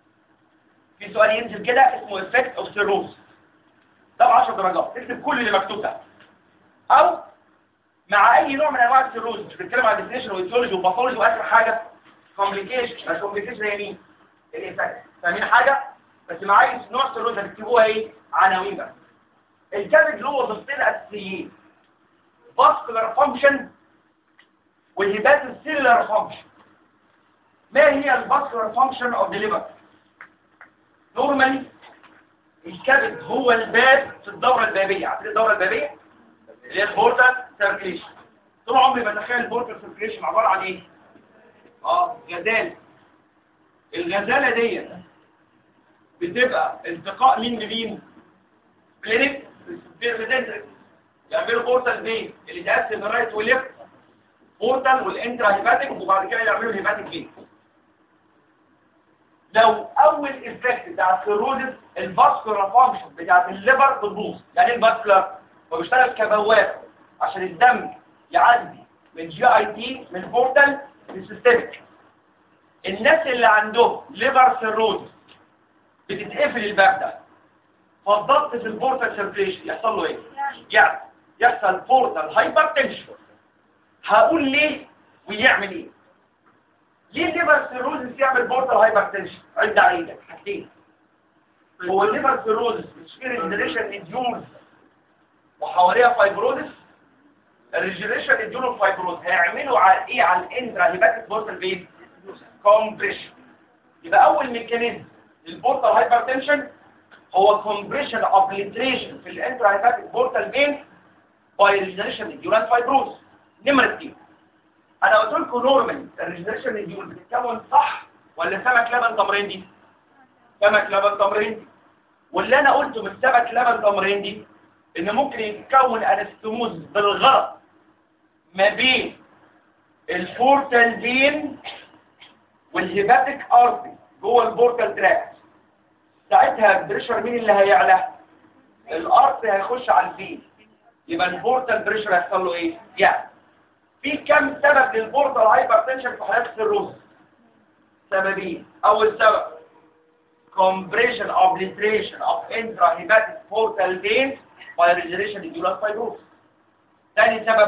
في سؤال ينزل كده اسمه افكت اوف سيروز ده ب 10 درجات اكتب كل اللي مكتوب ده او مع اي نوع من انواع السيروز مش بنتكلم عن ديفينيشن ويتيولوجي وباثولوجي واخر حاجه كومبليكيشن بس كومبليكيشن هي مين الافكت فاهمين حاجه بس مع اي نوع سيروز هتكتبوها ايه عناوين بس الكبد له وظيفتين اساسيين فاسكولار فانكشن والهبات السيلولار فانكشن ما هي الفاسكولار فانكشن اوف ذا ليفر نورمالي الكبد هو الباب في الدوره البابيه عارفين الدوره البابيه اللي هي البورتال سيركيليشن طول عمري بتخيل البورتال سيركيليشن عباره عن ايه اه غزال الغزاله ديت بتبقى التقاء مين بمين كلينيك بيرفيدنتريك يعملوا بورتال بين اللي تقسم الرايت والليفت بورتال والانترا هيباتيك وبعد كده يعملوا هيباتيك بين لو اول افكت بتاع السيروزس الفاسكولار فانكشن بتاعت الليفر بتبوظ يعني ايه الفاسكولار هو بيشتغل كبواب عشان الدم يعدي من جي اي تي من بورتال للسيستميك الناس اللي عندهم ليفر سيروزس بتتقفل الباب ده فالضغط في البورتال سيركيليشن يحصل له ايه يعني يحصل بورتال هايبر تنشن هقول ليه ويعمل ايه ليه الليفر سيروزس يعمل بورتال هايبر تنشن عد عيدك حاجتين هو الليفر سيروزس بتصير الريجريشن انديورز وحواليها فايبروزس الريجريشن انديورز فايبروز هيعملوا على ايه على الاندرا هيباتيك بورتال بين كومبريشن يبقى اول ميكانيزم للبورتال هايبر تنشن هو compression obliteration في الانتراهيباتيك بورتال فين باي ريجنريشن انديورانس فايبروز نمرة اثنين انا قلت لكم نورمال الريجنريشن انديور بتتكون صح ولا سمك لبن تمرين دي سمك لبن تمرين دي واللي انا قلته من سمك لبن تمرين دي ان ممكن يتكون انستموز بالغلط ما بين البورتال فين والهيباتيك ارتري جوه البورتال تراكت ساعتها البريشر مين اللي هيعلى الارض هيخش على الفين يبقى البورتال بريشر هيحصل له ايه يعني في كم سبب للبورتال هايبرتنشن في حالات السيروز سببين اول سبب compression obliteration of intrahepatic portal veins by regeneration indural fibrosis ثاني سبب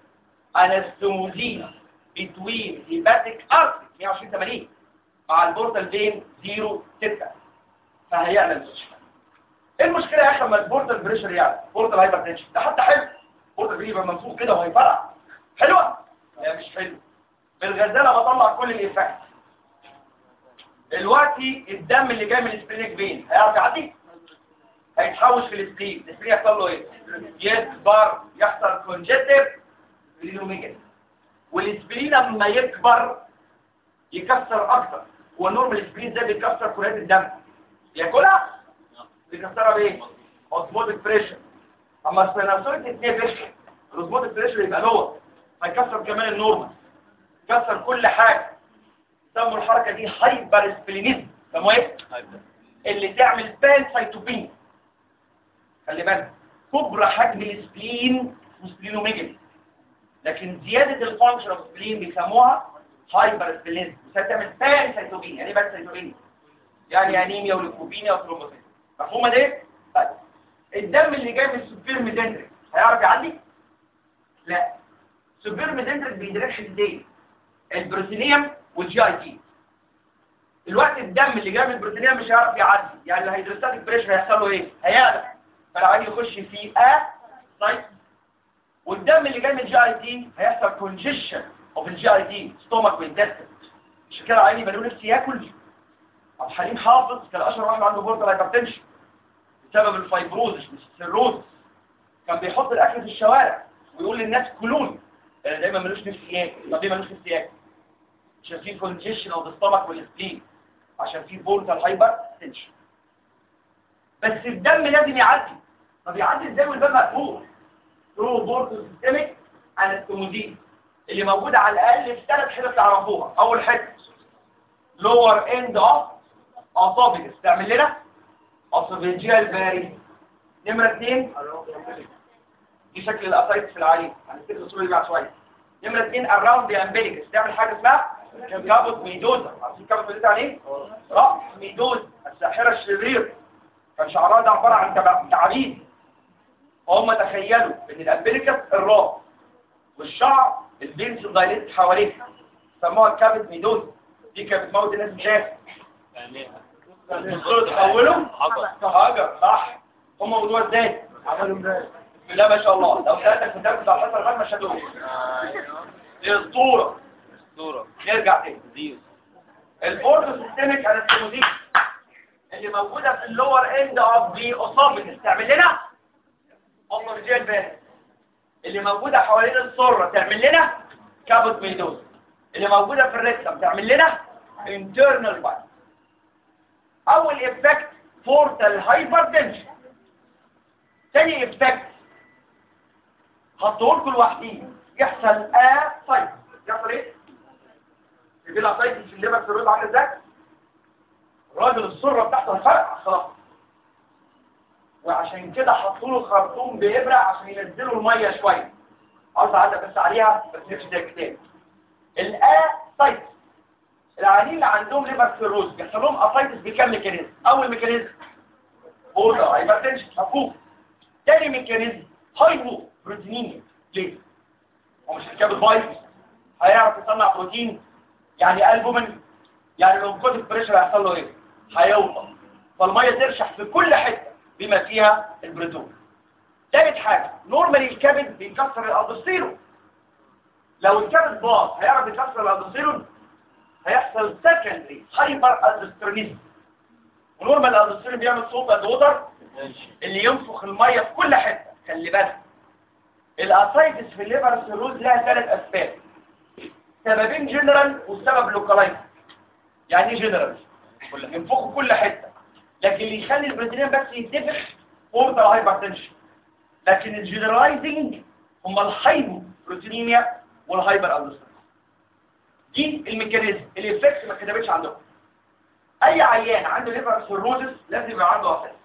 anastomosis between hepatic artery 120 80 مع البورتال فين 0 6 فهيعمل مستشفى ايه المشكله يا اخي لما البورتال بريشر يعني بورتال هايبرتنشن ده حتى حلو بورتال بريشر يبقى منفوخ كده وهيفرع حلوه لا مش حلو بالغزاله بطلع كل الايفكت دلوقتي الدم اللي جاي من السبرينج فين هيعرف يعدي هيتحوش في السبلين السبلين يحصل له ايه يكبر يحصل كونجكتيف سبلينوميجالي والسبلين لما يكبر يكسر اكتر هو نورمال السبلين ده بيكسر كرات الدم ياكلها بيكسرها بايه اوزموتيك بريشر اما السبلينوسوريك يتنفش الاوزموتيك بريشر يبقى لور فيكسر كمان النورمال يكسر كل حاجه سموا الحركه دي هايبر سبلينيزم سموها ايه اللي تعمل بان سايتوبين خلي بالك كبر حجم السبلين وسبلينوميجالي لكن زيادة الفانكشن اوف سبلين بيسموها هايبر سبلينيزم بس هتعمل بان سايتوبين يعني ايه بان سايتوبين يعني انيميا وليكوبينيا وثرومبوسيت مفهومه دي طيب الدم اللي جاي من السوبر ميدندريك هيعرف يعدي لا السوبر ميدندريك بيدركش ازاي البروتينيوم والجي اي تي الوقت الدم اللي جاي من البروتينيوم مش هيعرف يعدي يعني الهيدروستاتيك بريشر هيحصل له ايه هيعلى فالعادي يخش في ا سايت والدم اللي جاي من الجي اي تي هيحصل كونجيشن اوف الجي اي تي ستومك والدستن مش كده عيني بقول نفسي ياكل عبد الحليم حافظ كان اشهر واحد عنده بورتال هايبرتنشن بسبب الفايبروزس مش السيروز كان بيحط الاكل في الشوارع ويقول للناس كلوني انا دايما ملوش نفسي ياكل طب ليه ملوش نفسي ياكل عشان في كونجيشن اوف الستومك والسبلين عشان في بورتال هايبر تنشن بس الدم لازم يعدي طب يعدي ازاي والباب مقفول ثرو بورتال سيستميك انستموزين اللي موجوده على الاقل في ثلاث حتت تعرفوها اول حته لور اند اوف اسوفيجس تعمل لنا اسوفيجيال باري نمره اثنين دي شكل الاسايتس في العليم هنفتكر الصوره دي بعد شويه نمره اثنين اراوند ذا امبليكس تعمل حاجه اسمها كابوت ميدوزا عارفين كابوت ميدوزا يعني ايه؟ راس ميدوزا الساحره الشريره كان شعرها ده عباره عن تبع- تعابين فهم تخيلوا ان الامبليكس الراس والشعر البينس دايليت حواليها سموها الكابت ميدوزا دي كانت بتموت الناس ازاي؟ الدكتور تحولهم حجر صح هم موضوع ازاي؟ عملوا ازاي؟ لا ما شاء الله لو سألتك في الدرس بتاع الحصر غير ما شدوه دي اسطوره دورة نرجع تاني زيرو البورد سيستميك انستموزيك اللي موجوده في اللور اند اوف ذا اوسوفيجس تعمل لنا اوسوفيجيال بان اللي موجوده حوالين السره تعمل لنا كابوت ميدوز اللي موجوده في الريكتم تعمل لنا انترنال باين اول افكت بورتال هايبرتنشن تاني افكت هتقول كل واحدين يحصل ا سايت يحصل ايه يجي لها سايت في الليبر سيرويد عامل ازاي الراجل السره بتاعته الفرق خلاص وعشان كده حطوا له خرطوم بإبرة عشان ينزلوا الميه شويه عاوز اعلق بس عليها بس نفسي زي الكتاب الآ سايت العيانين اللي عندهم ليبر سيروز بيحصل لهم اسايتس بكام ميكانيزم اول ميكانيزم بوردر هايبرتنشن مفهوم تاني ميكانيزم هايبو بروتينيميا ليه هو مش الكبد بايظ هيعرف يصنع بروتين يعني البومين يعني لو كنت البريشر هيحصل له ايه هيوطى فالميه ترشح في كل حته بما فيها البروتون ثالث حاجه نورمالي الكبد بيكسر الالدوستيرون لو الكبد باظ هيعرف يكسر الالدوستيرون هيحصل سكندري هايبر الدوستيرونيزم ونورمال الالدوستيرون بيعمل صوت الوتر اللي ينفخ الميه في كل حته خلي بالك الاسايتس في الليفر سيروز لها ثلاث اسباب سببين جنرال والسبب لوكالايز يعني ايه جنرال ينفخوا كل حته لكن اللي يخلي البروتينين بس يتنفخ بورتال هايبرتنشن لكن الجنرالايزنج هم الهايبو بروتينيميا والهايبر اندوستريس دي الميكانيزم الافكت ما كتبتش عندكم اي عيان عنده ليفر سيروزس لازم يبقى عنده اساس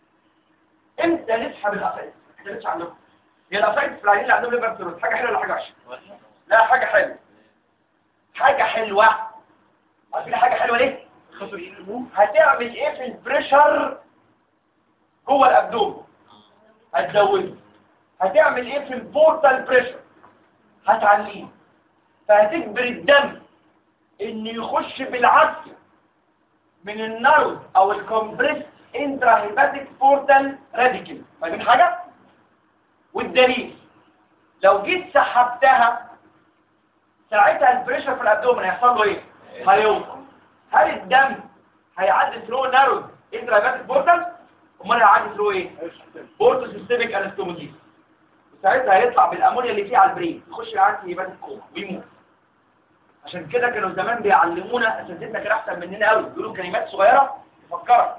امتى نسحب الاساس ما كتبتش عندكم هي الاساس في العيانين اللي عندهم ليفر سيروزس حاجه حلوه ولا حاجه وحشه لا حاجه حلوه حاجه حلوه عارفين حاجه حلوه ليه هتعمل ايه في البريشر جوه الابدوم هتزوده هتعمل ايه في البورتال بريشر هتعليه فهتجبر الدم انه يخش بالعافيه من النرد او الكومبريس انترا هيباتيك بورتال راديكال فاهمين حاجه والدليل لو جيت سحبتها ساعتها البريشر في الابدومن هيحصل له ايه هيوصل هل الدم هيعدي ثرو نارود انترا هيباتيك بورتال امال العادي ثرو ايه بورتو سيستميك انستوموزيس ساعتها هيطلع بالامونيا اللي فيه على البرين يخش العيان في يبات الكوما ويموت عشان كده كانوا زمان بيعلمونا اساتذتنا كان احسن مننا قوي بيقولوا كلمات صغيره تفكرك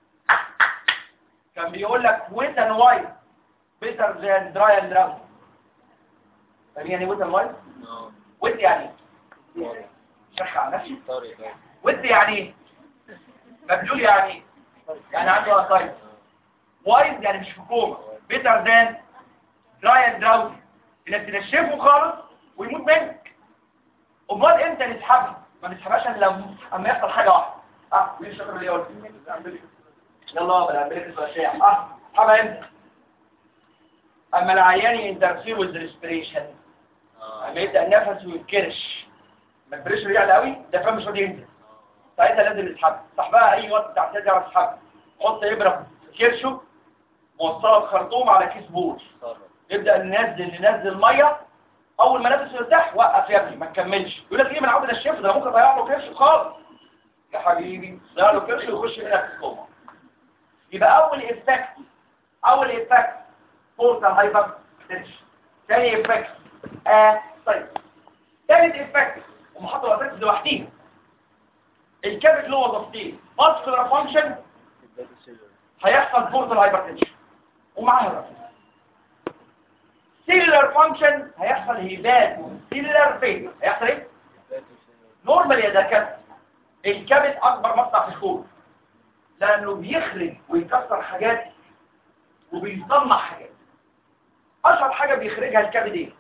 كان بيقول لك ويت اند وايت بيتر ذان دراي اند دراون فاهم يعني ويت اند وايت ويت يعني إيه؟ شرح على نفسي ويت يعني ايه مبلول يعني ايه يعني عنده اسايد وايز يعني مش في كوما بيتر ذان دراي اند دراون انك تنشفه خالص ويموت منك امال امتى نسحبه ما نسحبهاش الا لما اما يحصل حاجه واحده اه مين الشكر اللي يقول يلا بلا امبليكس الاشياء اه اسحبها امتى اما العيان ينترفير وذ ريسبريشن اما يبدا النفس ويتكرش ما البريشر يعلى قوي ده فاهم مش راضي ينزل ساعتها لازم يسحب سحبها اي وقت بتاع تعرف تسحبها حط ابره في كرشه موصله بخرطوم على كيس بول يبدا ننزل ننزل ميه اول ما نفسه يرتاح وقف يا ابني ما تكملش يقول لك ايه من عاوز الشيف ده ممكن اضيع له كرش خالص يا حبيبي ضيع له كرش ويخش هنا في الكوما يبقى اول افكت اول افكت فورتال هايبر تنشن ثاني افكت اه طيب ثالث افكت هم حطوا الافكت لوحديهم الكابت له وظيفتين ماسكولار فانكشن هيحصل فورتال هايبر تنشن ومعاها الرفض سيلر فانكشن هيحصل هيبات سيلر فين هيحصل ايه نورمال يا دكاتره الكبد اكبر مقطع في الكون لانه بيخرج ويكسر حاجات وبيصنع حاجات اشهر حاجه بيخرجها الكبد ايه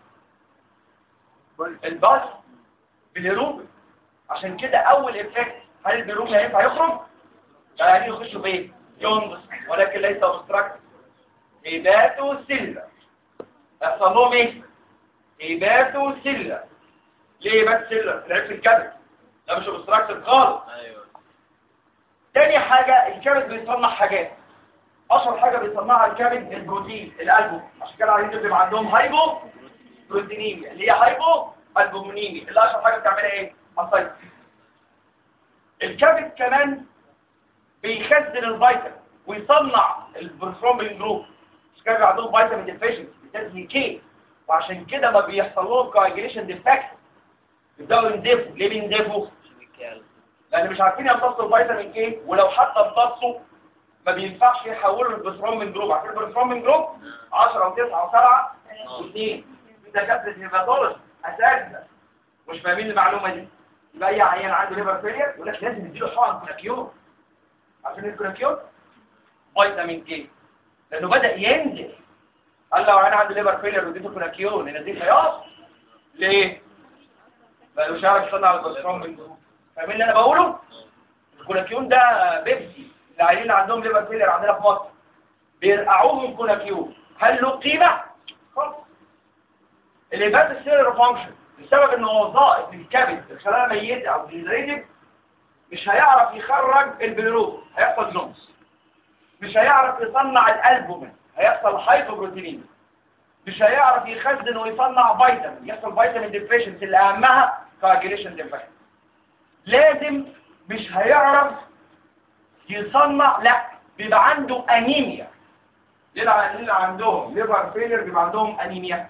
الباص بالهروب عشان كده اول افكت هل البيروم هينفع يخرج يعني يخشوا بايه ينقص ولكن ليس مستركت هيباتو سيلر يحصل لهم ايه هيباتو سيلر ليه هيباتو سيلر العيب في الكبد ده مش مستركت خالص ايوه تاني حاجة الكبد بيصنع حاجات أشهر حاجة بيصنعها الكبد البروتين الألبوم عشان كده عايزين بيبقى عندهم هايبو بروتينيميا اللي هي هايبو البومينيميا اللي أشهر حاجة بتعملها إيه؟ الصيد الكبد كمان بيخزن الفيتامين ويصنع البروثرومبين جروب عشان كده بيبقى عندهم فيتامين ديفيشنسي بتسمي كي وعشان كده ما بيحصل لهم كواجيليشن ديفكت يبدأوا يندفوا ليه بيندفوا؟ لان مش عارفين يمتصوا الفيتامين كي ولو حتى امتصوا ما بينفعش يحولوا البروثرومبين جروب عارفين البروثرومبين جروب 10 و9 و7 و2 دكاتره هيباتولوجي اساتذه مش فاهمين المعلومه دي يبقى اي عيان عنده ليفر فيلير يقول لك لازم نديله حقن كوناكيون عارفين الكوناكيون فيتامين كي لانه بدا ينزل قال لو انا عندي ليفر فيلير واديته كوناكيون ينزل خياط ليه؟ بقى مش عارف يصنع البروثرومبين جروب فاهمين اللي انا بقوله الكوناكيون ده بيبسي العيانين اللي عندهم ليفر فيلير عندنا في مصر بيرقعوهم كوناكيون هل له قيمه خالص الهيبات السيلر فانكشن بسبب ان وظائف الكبد الخلايا ميته او ديزريتد مش هيعرف يخرج البيلروب هيحصل نقص مش هيعرف يصنع الالبومين هيحصل هايبوبروتينيميا مش هيعرف يخزن ويصنع فيتامين يحصل فيتامين ديفيشنسي اللي اهمها كواجيليشن ديفيشنسي لازم مش هيعرف يصنع لا بيبقى عنده انيميا ليه العيانين اللي عندهم ليفر فيلر بيبقى عندهم انيميا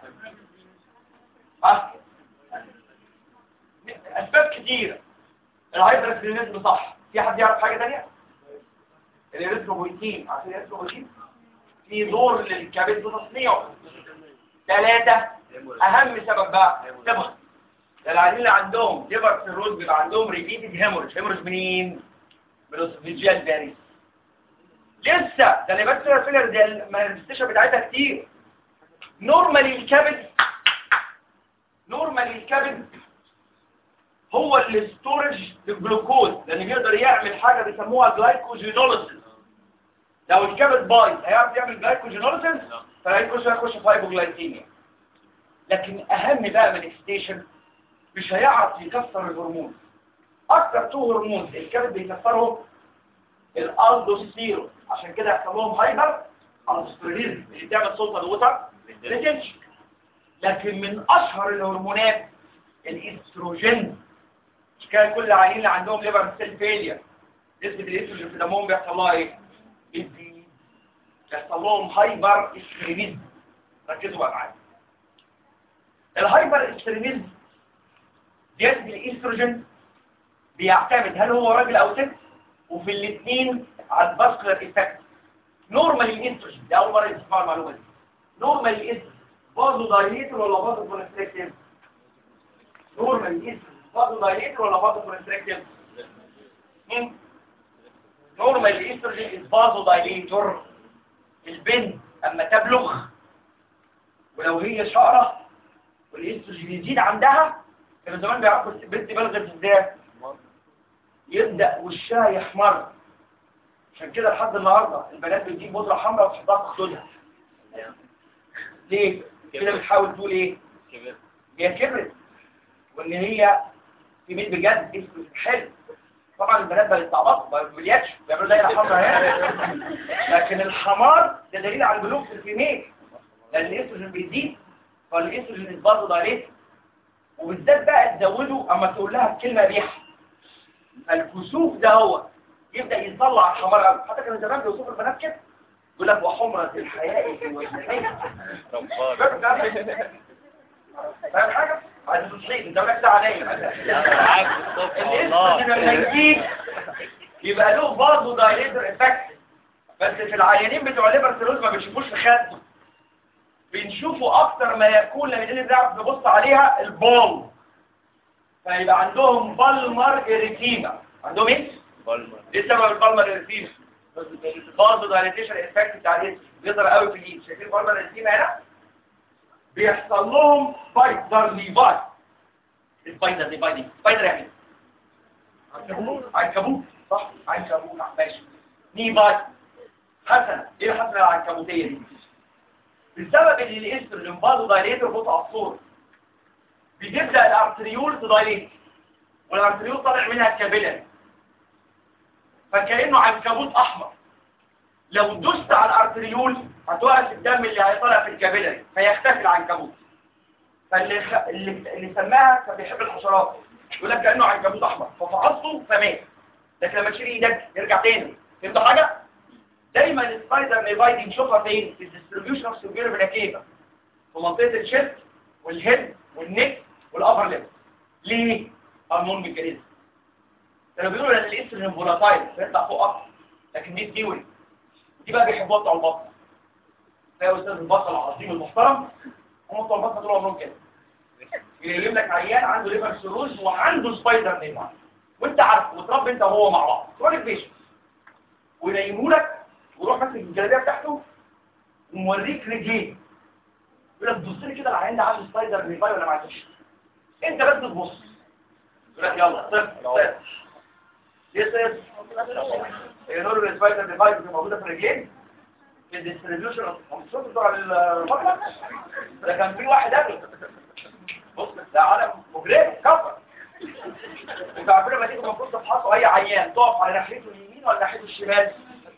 اه اسباب كتيره الهايبرسلينيزم صح في حد يعرف حاجه ثانيه الاريثروبويتين عارفين الاريثروبويتين في دور للكبد في تصنيعه ثلاثه اهم سبب بقى سبب العيانين اللي عندهم ليفر سيروز بيبقى عندهم ريبيتد هيموريج هيموريج منين من الاسوفيجيال باريس لسه ده اللي بس فيلر دي المانيفستيشن بتاعتها كتير نورمالي الكبد نورمالي الكبد هو الستورج للجلوكوز لان بيقدر يعمل حاجه بيسموها جلايكوجينوليسيس لو الكبد بايظ هيعرف يعمل جلايكوجينوليسيس فهيخش هيخش في هايبوجلايكيميا لكن اهم بقى مانيفستيشن مش هيعرف يكسر الهرمون اكتر تو هرمون الكبد بيكسرهم الالدوستيرون عشان كده يحصل لهم هايبر الستروليزم اللي بتعمل سلطه الوتر ريتنشن لكن من اشهر الهرمونات الاستروجين مش كده كل العيانين اللي عندهم ليفر سيل فيلير نسبه الاستروجين في دمهم بيحصل لها ايه بتزيد يحصل لهم هايبر استريميزم ركزوا بقى معايا الهايبر استريميزم زيادة الاستروجين بيعتمد هل هو راجل او ست وفي الاثنين على الباسكولار افكت نورمال الاستروجين ده اول مره تسمعوا المعلومه دي نورمال الاستروجين بازو دايليتر ولا بازو كونستريكتيف نورمال الاستروجين بازو دايليتر ولا بازو كونستريكتيف نورمال الاستروجين از بازو دايليتر البنت اما تبلغ ولو هي شقره والاستروجين يزيد عندها كانوا زمان بيعرفوا البنت بلغت ازاي يبدا وشها يحمر عشان كده لحد النهارده البنات بتجيب بودره حمراء وتحطها في خدودها ليه كده بتحاول تقول ايه هي كبرت وان هي تميل بجد اسم حلو طبعا البنات بقت تعبط ما بيلياتش بيعملوا دايره حمراء هنا لكن الحمار ده دليل على البلوغ في الفيميل لان الاستروجين بيزيد فالاستروجين برضه عليه وبالذات بقى تزوده اما تقول لها الكلمه ريحه الكسوف ده هو يبدا يطلع الحمار قوي حتى كانوا زمان بيوصفوا البنات كده يقول لك وحمرة الحياء في وجهها فاهم حاجه عايز تصحيح انت مالك ساعه نايم الاسم لما يجيك يبقى له برضه دايليتر افكت بس في العيانين بتوع الليبر سيروز ما بنشوفوش في خده بنشوفه اكتر ما يكون لما نيجي نعرف نبص عليها البول فيبقى عندهم بالمر اريتيما عندهم ايه؟ بالمر ايه سبب البالمر اريتيما؟ برضه دايليتيشن افكت بتاع الاسم بيظهر قوي في الايد شايفين البالمر اريتيما هنا؟ بيحصل لهم سبايدر ليفاي سبايدر ليفاي دي سبايدر يعني عنكبوت عنكبوت صح عنكبوت ماشي ليفاي حسنة ايه الحسنة العنكبوتية دي بسبب ان الاستروجين بازو دايليتر بص على الصورة بتبدأ الارتريول تدايليت والارتريول طالع منها الكابيلاري فكأنه عنكبوت احمر لو دوست على الارتريول هتوقف الدم اللي هيطلع في الكابيلاري فيختفي العنكبوت فاللي خ... اللي, اللي سماها كان بيحب الحشرات يقول لك كانه عنكبوت احمر ففعصته فمات لكن لما تشيل ايدك يرجع تاني فهمت حاجه دايما السبايدر نيفاي دي نشوفها فين في الديستريبيوشن اوف سيفير فيناكيفا في منطقه الشيست والهيد والنك والابر ليب ليه هرمون ميكانيزم كانوا بيقولوا ان الاستروجين فولاتايل بيطلع فوق اكتر لكن دي ثيوري دي بقى بيحبوها بتوع البطن تلاقي استاذ البطل العظيم المحترم هم بتوع البطن طول عمرهم كده يجيب لك عيان عنده ليفر سيروز وعنده سبايدر نيفاي وانت عارف وتربي انت وهو مع بعض كرونيك بيشنت وينيموا لك ويروح ماسك الجلابيه بتاعته وموريك رجليه يقول لك بص لي كده العيان ده عنده سبايدر نيفاي ولا ما عندوش انت بس تبص يقول لك يلا صفر صفر ليه صفر؟ يقولوا السبايدر نيفاي اللي موجوده في الرجلين في الديستريبيوشن مبسوط بتوع الفقره ده كان في واحد قبل بص ده عالم مجرم كفر انتوا عارفين لما تيجوا المفروض تفحصوا اي عيان تقف على ناحيته اليمين ولا ناحيته الشمال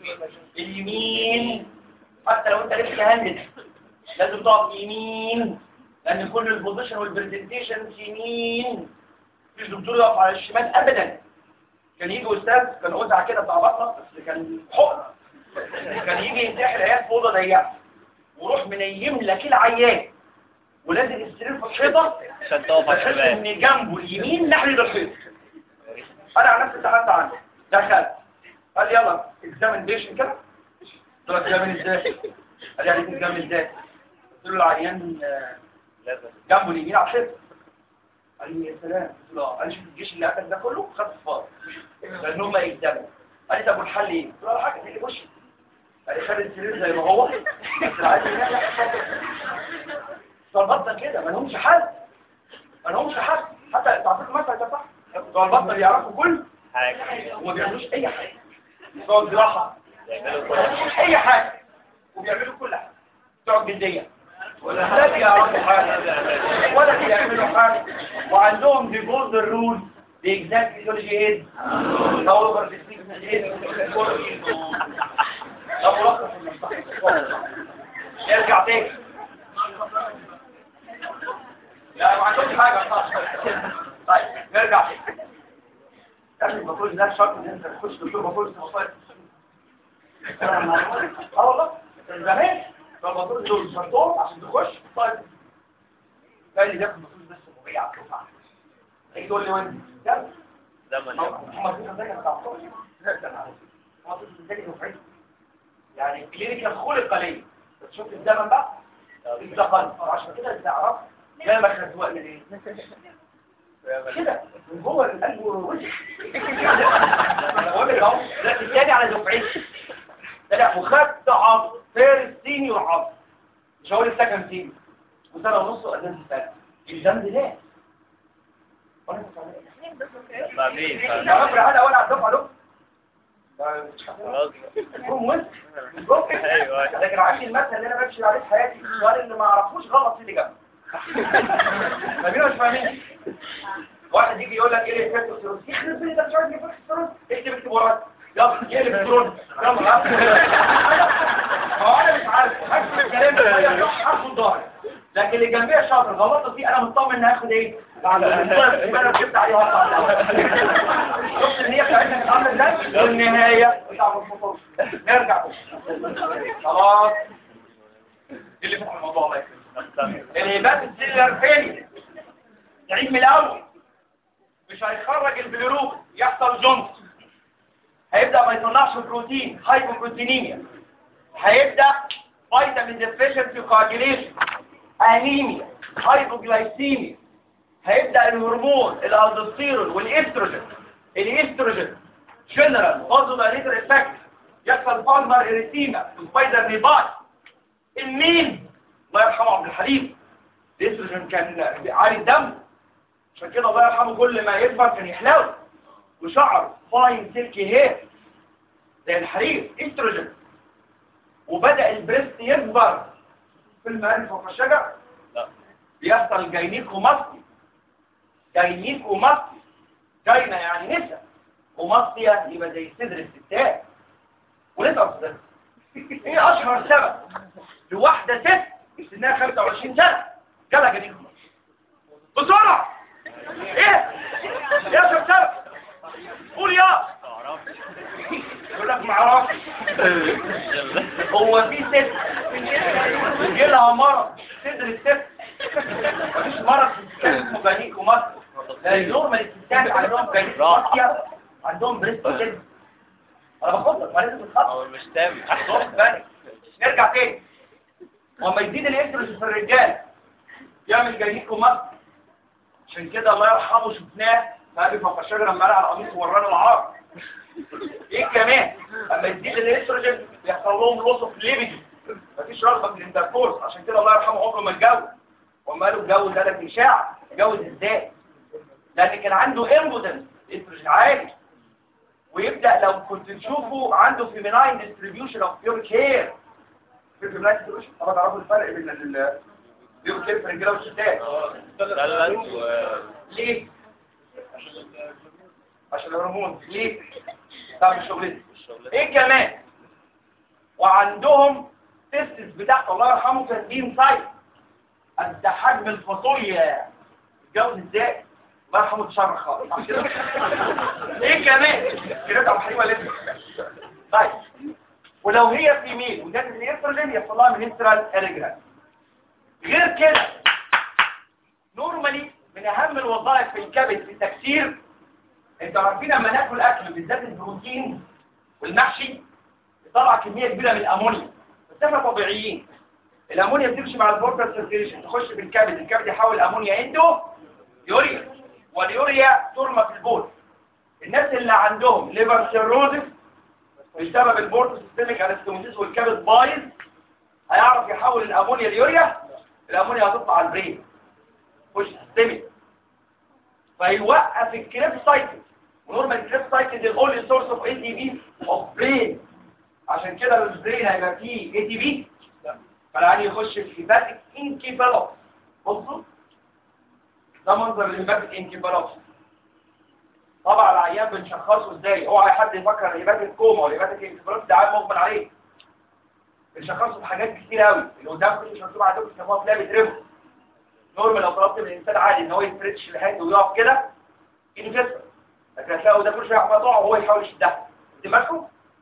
اليمين حتى لو انت لسه هندس لازم تقف يمين لان كل البوزيشن والبرزنتيشن يمين مفيش دكتور يقف على الشمال ابدا كان يجي استاذ كان وزع كده بتاع بطنه بس كان حقن كان يجي يمتحن العيال في اوضه ضيقه ويروح منيم لك العيان ولازم السرير في الحيطه عشان تقف على بحيث الشمال ان جنبه اليمين ناحيه الحيط انا عن نفسي دخلت عنده دخلت قال لي يلا اكزامن بيشن كده قلت له اكزامن ازاي قال لي عليك اكزامن ازاي قلت له العيان آه، لازم جنبه اليمين على الحيط قال لي يا سلام قلت له اه قال لي شوف الجيش اللي قتل ده كله خد صفار لان هم يكذبوا قال لي طب والحل ايه؟ قلت له ولا حاجه تقلي وشي قال لي خلي السرير زي ما هو بس العيان ينام فالبطل كده ما لهمش حل ما لهمش حل حتى تعطيك مثلا ده صح بتوع البطل يعرفوا كل حاجة وما بيعملوش اي حاجه بتوع الجراحه يعملوا ما بيعملوش اي حاجه وبيعملوا كل حاجه بتوع الجلديه ولا لا بيعرفوا حاجه ولا بيعملوا حاجه وعندهم ديفولد الرول the exact physiology is however the treatment is ده ملخص المستقبل يرجع تاني لا ما عندهمش حاجه خلاص طيب نرجع تاني يعني بقول ده شرط ان انت تخش دكتور بقول مصايب اه والله زمان فالمفروض دول شرطهم عشان تخش طيب قال لي ده المفروض بس مبيع على الدفعه يجي يقول لي وين يلا زمن محمد بن زكي بتاع محمد بن زكي دفعتي يعني كلينيكال خلق ليه بس شوف الزمن بقى الزقن عشان كده تعرف لا ما خدت وقت ليه كده من جوه القلب والوجه بقول لك اهو لا الثاني على دفعتي طلع وخدت عض فارس سينيور عض مش هقول السكن سينيور وسنه ونص وقدمت سنه الذنب ده وانا مش عارف بعدين يا رب هذا ولا الدفعه له خلاص يكون وسط بالظبط أيوة. لكن عارفين المثل اللي انا بمشي عليه في حياتي السؤال اللي ما اعرفوش غلط في اللي جنبي فاهمين ولا مش فاهمين واحد يجي يقول لك ايه اللي فات السيروس يخرب بيتك ده مش عارف يفك السيروس اكتب اكتب وراك يلا ايه اللي الكترون يلا هو انا مش عارف هكتب الكلام ده حرف الظاهر لكن اللي جنبيه شاطر غلطت فيه انا مطمن ان هاخد ايه بعد يبقى انا جبت عليه واحد شفت النية بتاعتنا كانت عامله ازاي والنهايه بتاع الفطور نرجع خلاص دي اللي فتح الموضوع الله يكرمك الهبات السيلر فين نعيد من الاول مش هيخرج البلوروج يحصل جونز هيبدا ما يطلعش بروتين هايبوبروتينيميا هيبدا فيتامين ديفيشنسي كواجيليشن انيميا هايبوجلايسيميا هيبدا الهرمون الالدوستيرون والاستروجين الاستروجين جنرال فازودايليتر افكت يحصل بالمر اريتيما وسبايدر نيباي المين الله يرحمه عبد الحليم الاستروجين كان عالي الدم عشان كده الله يرحمه كل ما يكبر كان يحلو وشعر فاين سلكي هير زي الحرير استروجين وبدأ البريست يكبر في المقارن فوق الشجر لا بيحصل جاينيك ومصي جاينيك ومصي جاينة يعني نسا ومصية يبقى زي صدر الستات ونسا صدر ايه اشهر سبب لواحدة ست سنها 25 سنة جالها جاينيك ومصي بسرعة ايه ايه اشهر سبب قول يا يقول لك معرفش هو في ست يجي لها مرض صدر الست مفيش مرض في الستات اسمه جانيك ومصر لا النورمال الستات عندهم جانيك ومصر عندهم بريست كده انا بخطط ما لازم تتخطط هو مش تام صوت بالك نرجع تاني وما يزيد الاستروجين في الرجال يعمل جانيك ومصر عشان كده الله يرحمه شفناه فقال فوق الشجره لما على القميص ورانا العار ايه كمان اما يزيد الاستروجين بيحصل لهم لوس اوف ليبيدو مفيش رغبه في الانتركورس عشان كده الله يرحمه عمره ما اتجوز وما قالوا اتجوز قال لك اشاعه اتجوز ازاي لان كان عنده امبودنس استروجين عالي ويبدا لو كنت تشوفه عنده فيميناين ديستريبيوشن اوف بيورك هير في فيميناين ديستريبيوشن طبعا تعرفوا الفرق بين ال بيورك هير في الرجاله والستات ثلاث و ليه عشان الهرمون ليه طب شغلتي الشغل ايه كمان وعندهم تستس بتاعت الله يرحمه كاتبين سايت قد حجم الفاصوليا اتجوز ازاي الله يرحمه اتشرخ خالص صح كده؟ ايه كمان كده ابو حليمه لسه طيب ولو هي في ميل وجات الاستروجين يحصل لها منسترال اريجرام غير كده نورمالي من اهم الوظائف في الكبد في التكسير انتوا عارفين لما ناكل اكل بالذات البروتين والمحشي طلع كميه كبيره من الامونيا بس احنا طبيعيين الامونيا بتمشي مع البورتال سيركيليشن تخش في الكبد الكبد يحول الامونيا انتو يوريا واليوريا ترمى في البول الناس اللي عندهم ليفر سيروزس بسبب البورتو سيستميك انستوميسيس والكبد بايظ هيعرف يحول الامونيا ليوريا الامونيا هتطلع على البرين خش سيستميك فيوقف الكريب سايكل ونورمال الكريب سايكل دي الاونلي سورس اوف اي تي بي اوف برين عشان كده البرين هيبقى فيه اي تي بي فالعيان يخش في هيباتيك انكيفالوس بصوا ده منظر الهيباتيك انكيفالوس طبعا العيان بنشخصه ازاي اوعى حد يفكر الهيباتيك كوما والهيباتيك انكيفالوس ده عيان مغمى عليه بنشخصه بحاجات كتير قوي اللي قدامكم مش مكتوب عندكم بيسموها بلابي دريبل نورمال لو طلبت من الانسان عادي ان هو يستريتش الهاند ويقف كده انفست لكن هتلاقوا ده كل شويه عمال يقع وهو يحاول يشدها دماغه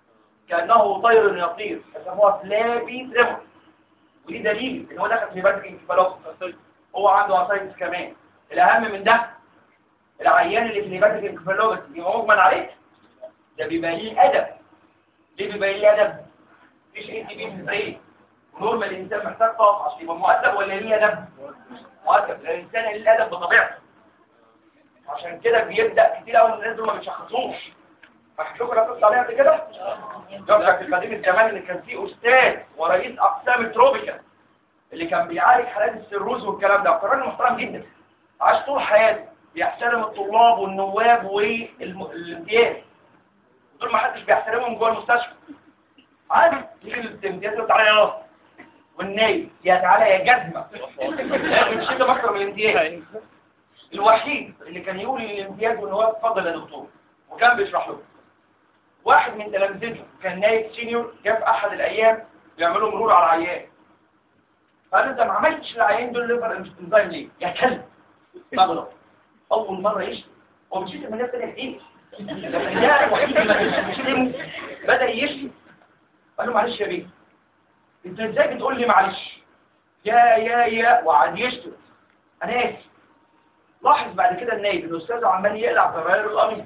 كانه طير يطير يسموها فلابي تريمور ودي دليل ان هو دخل في هيباتيك انكفالوباثي هو عنده اسايتس كمان الاهم من ده العيان اللي في الهيباتيك انكفالوباثي بيبقى مجمل عليه ده بيبقى ليه ادب ليه بيبقى ليه ادب مفيش اي تي بي في البرين نورمال الانسان محتاج طاقه عشان يبقى مؤدب ولا ليه ادب مؤدب لان الانسان ليه الادب بطبيعته عشان كده بيبدا كتير قوي الناس دول ما بيشخصوش هحكي لكم قصه عليها قبل كده يرجع في القديم الزمان اللي كان فيه استاذ ورئيس اقسام التروبيكال اللي كان بيعالج حالات السيروز والكلام ده وكان راجل محترم جدا عاش طول حياته بيحترم الطلاب والنواب والامتياز دول ما حدش بيحترمهم جوه المستشفى عادي يجي الامتياز يقول تعالى يا راس والنايب يا تعالى يا جزمه مش كده اكتر من الامتياز الوحيد اللي كان يقول للامتياز ان هو اتفضل يا دكتور وكان بيشرح له واحد من تلامذته كان نايب سينيور جه في احد الايام بيعملوا مرور على العيان قال له انت ما عملتش العيان دول ليفر انزيم ليه يا كلب مغلط اول مره يشتم هو مش من الناس تانية كتير لكن ده الوحيد اللي بيشتمه بدا يشتم قال له معلش يا بيه انت ازاي بتقول لي معلش يا يا يا وقعد يشتم انا اسف لاحظ بعد كده النايب ان الاستاذ عمال يقلع زراير القميص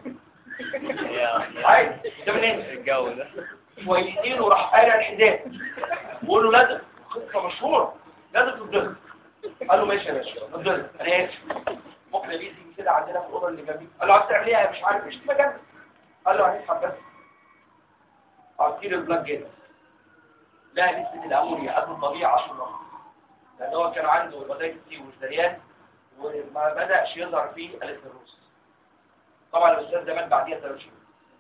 عادي ده منين الجو ده شويتين وراح قارع الحداد بقول له لازم قصه مشهوره لازم تتضرب قال له ماشي يا باشا اتضرب انا اسف ممكن اجي كده عندنا في الاوضه اللي جنبي قال له عايز تعمل ايه مش عارف مش مكان قال له هنسحب بس اعطيه البلاك جدا لا نسبه الامونيا قبل الطبيعي 10 مرات لان هو كان عنده البطايق سي والزريان وما بدأش يظهر فيه الفيروس طبعا الاستاذ ده مات بعديها ثلاث شهور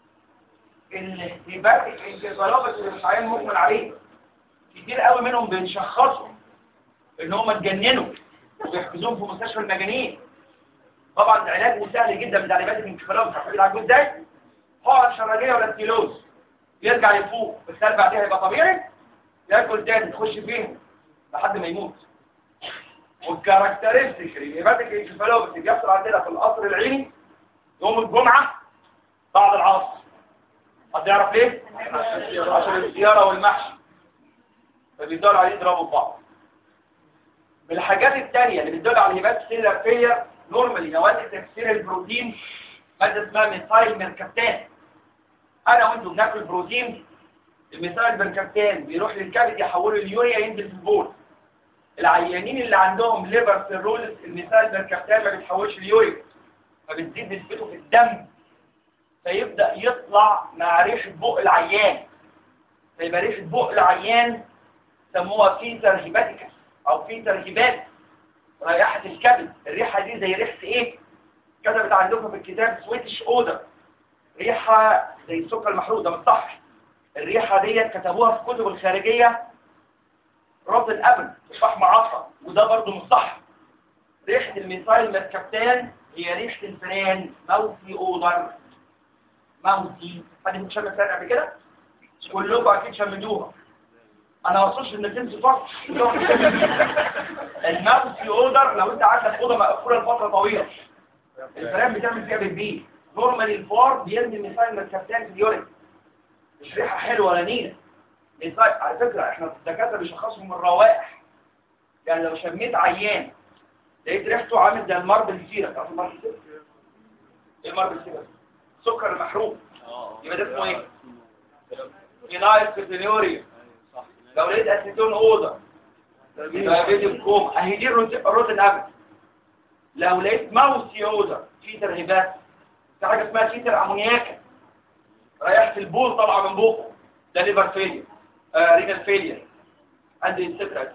الهبات الانكفالوباثي اللي مش عيان مجمل عليه كتير قوي منهم بنشخصوا ان هم اتجننوا وبيحجزوهم في مستشفى المجانين طبعا العلاج سهل جدا بتاع الهبات الانكفالوباثي عارفين العلاج ازاي؟ حقن شرجيه ولا ستيلوز يرجع يفوق بس بعديها يبقى طبيعي ياكل تاني تخش فيهم لحد ما يموت والكاركترستيك الهيباتيك انكفالوباثي بيحصل عندنا في القصر العيني يوم الجمعة بعد العصر حد يعرف ليه؟ عشان الزيارة والمحشي فبيدور عليه يضربوا بعض بالحاجات التانية اللي بتدل على الهيبات سيلر فيلير نورمالي نواتج تكسير البروتين مادة اسمها ميثايل ميركابتان انا وانتوا بناكل بروتين الميثايل ميركابتان بيروح للكبد يحوله اليوريا ينزل في البول العيانين اللي عندهم ليفر سيروليس المثال ميركابتان ما بيتحولش اليوريا فبتزيد نسبته في الدم فيبدأ يطلع مع ريحة بق العيان فيبقى ريحة بق العيان سموها فيتر هيباتيكس او فيتر هيبات رائحة الكبد الريحة دي زي ريحة ايه كتبت عندكم في الكتاب سويتش اودر ريحة زي السكر المحروق ده مش صح الريحة ديت كتبوها في كتب الخارجية ربط الأبل تفاح معطر وده برضو مش صح ريحة الميثايل ميركابتان هي ريحة الفران موسي أودر موسي حد من شم الفران قبل كده؟ كلكم أكيد شمدوها أنا ما وصلش إن تنسوا فرق الموسي أودر لو أنت عندك أوضة مقفولة لفترة طويلة الفران بتعمل فيها بالبيت نورمال الفار بيرمي الميثايل ميركابتان في اليورين مش ريحة حلوة ولا نيلة على فكرة احنا الدكاترة بيشخصوا من الروائح يعني لو شميت عيان لقيت ريحته عامل زي المرض السيرة تعرف المرض السيرة؟ ايه المرض السيرة؟ سكر المحروق يبقى ده اسمه ايه؟ فينايل فيتينيوريا لو لقيت اسيتون اوضة يبقى فيديو كوم اهي دي الروتين ابل لو لقيت ماوسي اوضة تيتر هبات في حاجة اسمها تيتر امونياكا ريحة البول طالعة من بوقه ده ليفر فيلير رينال فيلير عندي انسترا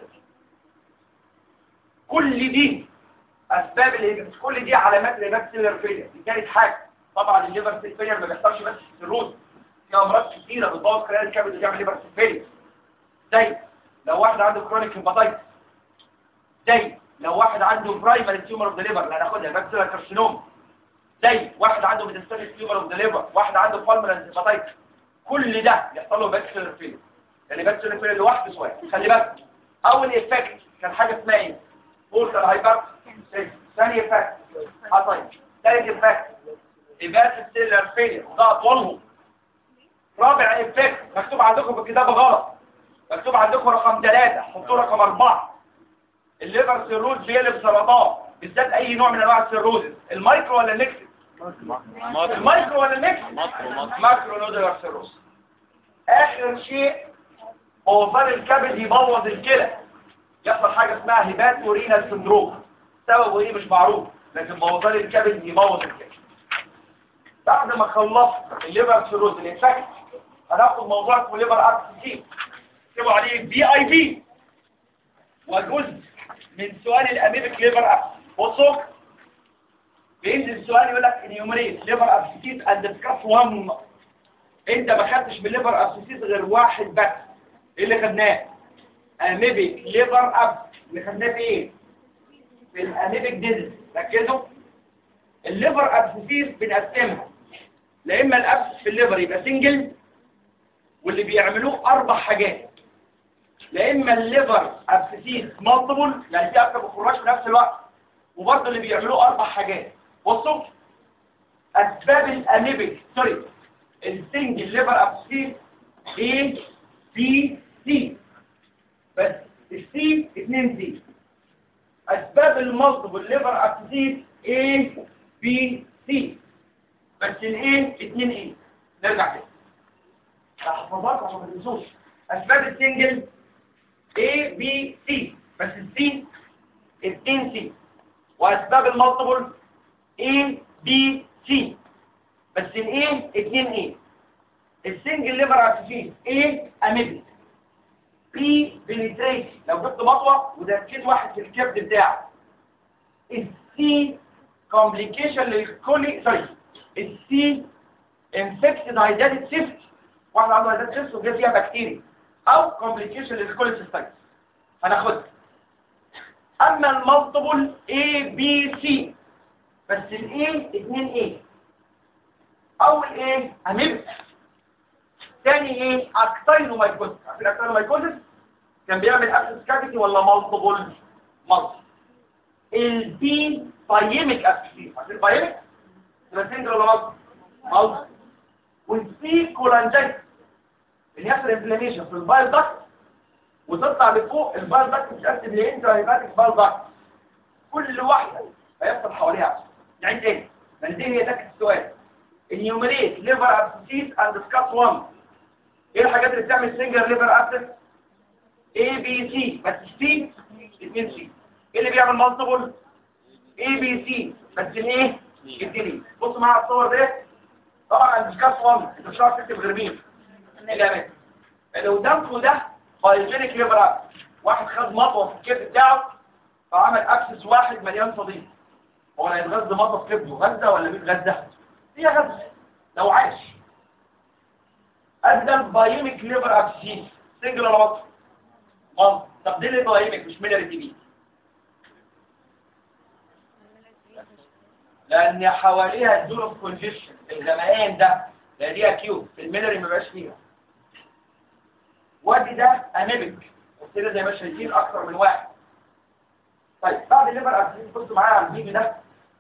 كل دي اسباب الهيبات كل دي علامات الهيبات سيلر فيلير دي كانت حاجه طبعا الليفر سيل فيلير ما بيحصلش بس في الروز في امراض كتيره بتبوظ خلايا الكبد وتعمل ليفر سيل فيلير زي لو واحد عنده كرونيك هيباتايتس زي لو واحد عنده برايمري تيومر اوف ذا ليفر اللي هناخدها باكتيريا كارسينوم زي واحد عنده ميتاستاتيك تيومر اوف ذا ليفر واحد عنده بالمرنت هيباتايتس كل ده يحصل له باكتيريا فيلير يعني باكتيريا فيلير لوحده سؤال خلي بالك اول افكت كان حاجه اسمها ايه بورتال هايبر ثاني افكت حصل ثالث افكت ايبات السيلر فيلير ده اطولهم رابع افكت مكتوب عندكم في الكتاب غلط مكتوب عندكم رقم ثلاثة حطوا رقم أربعة الليفر سيروز بيقلب سرطان بالذات أي نوع من أنواع السيروز المايكرو ولا الميكس مصر المايكرو ولا الميكس مصر مصر ماكرو نودولار سيروز آخر شيء بوظان الكبد يبوظ الكلى يحصل حاجة اسمها هيبات ورينال سندروم سببه ايه مش معروف لكن بوظان الكبد يبوظ الكلى بعد ما خلصت الليفر سيروز الانفكت هناخد موضوع اسمه ليفر ارتسيس اكتبوا عليه بي اي بي وجزء من سؤال الاميبك ليفر ارتسيس بصوا بينزل سؤال يقول لك انيومريت ليفر ارتسيس اند ديسكاس 1 انت ما خدتش من ليفر ارتسيس غير واحد بس ايه اللي خدناه اميبك ليفر اب اللي خدناه في ايه في الاميبك ديزل ركزوا الليفر ابسيس بنقسمها لا اما الابسس في الليفر يبقى سنجل واللي بيعملوه اربع حاجات لا اما الليفر ابسيس مالتيبل يعني في اكتر من خراج في نفس الوقت وبرضه اللي بيعملوه اربع حاجات بصوا اسباب الاميبك سوري السنجل ليفر ابسيس A B C بس السي 2 سي اسباب المالتيبل ليفر ابسيس A B C بس الايه 2 ايه نرجع تاني هحفظها عشان ما تنسوش اسباب السنجل A B C بس السي 2 سي واسباب المالتيبل A B C بس الايه 2 ايه السنجل ليفر ارتفيس A اميبك B بنتريت لو جبت مطوه ودكيت واحد في الكبد بتاعه السي كومبليكيشن للكولي سوري السي انفكتد هايداتد سيفت واحد عنده هايداتد سيفت وجاب فيها بكتيريا او كومبليكيشن للكوليسيستايتس هناخدها اما المالتيبل A B C بس ال A 2 A اول A اميبك تاني ايه اكتاينومايكوزس عارفين اكتاينومايكوزس كان بيعمل ابسس كافيتي ولا مالتيبل مالتي البي بايميك ابسس عارفين بايميك يبقى سنجل ولا مالتي مالتي والسي كولانجايت ان يحصل انفلاميشن في البايل داكت وتطلع لفوق البايل داكت بتقسم لانترا هيباتيك بايل داكت كل واحده هيحصل حواليها يعني تاني لان دي هي تكت السؤال انيوميريت ليفر ابسيس اند ديسكاس 1 ايه الحاجات اللي بتعمل سنجر ليفر ابسس اي بي سي بس سي 2 سي ايه اللي بيعمل مالتيبل اي بي سي بس الايه 2 بصوا معايا على الصور دي طبعا الديسكاس 1 انت مش هتعرف تكتب غير مين الاماكن اللي قدامكم ده بايوجينيك ليفر ابسس واحد خد مطوه في الكبد بتاعه فعمل ابسس واحد مليان صديد هو انا هيتغذى مطوه في كبده غزه ولا بيتغذى هي غزه لو عايش ادى بايوميك ليفر ابسيس سنجل ولا مطر مطر طب دي اللي بايوميك مش ميلر تي بي لان حواليها الدور اوف كونجيشن الغمقان ده ده دي اكيوت في الميلري ما بقاش فيها وادي ده اميبك وكده زي ما شايفين اكتر من واحد طيب بعد الليفر ابسيس بصوا معايا على الفيديو ده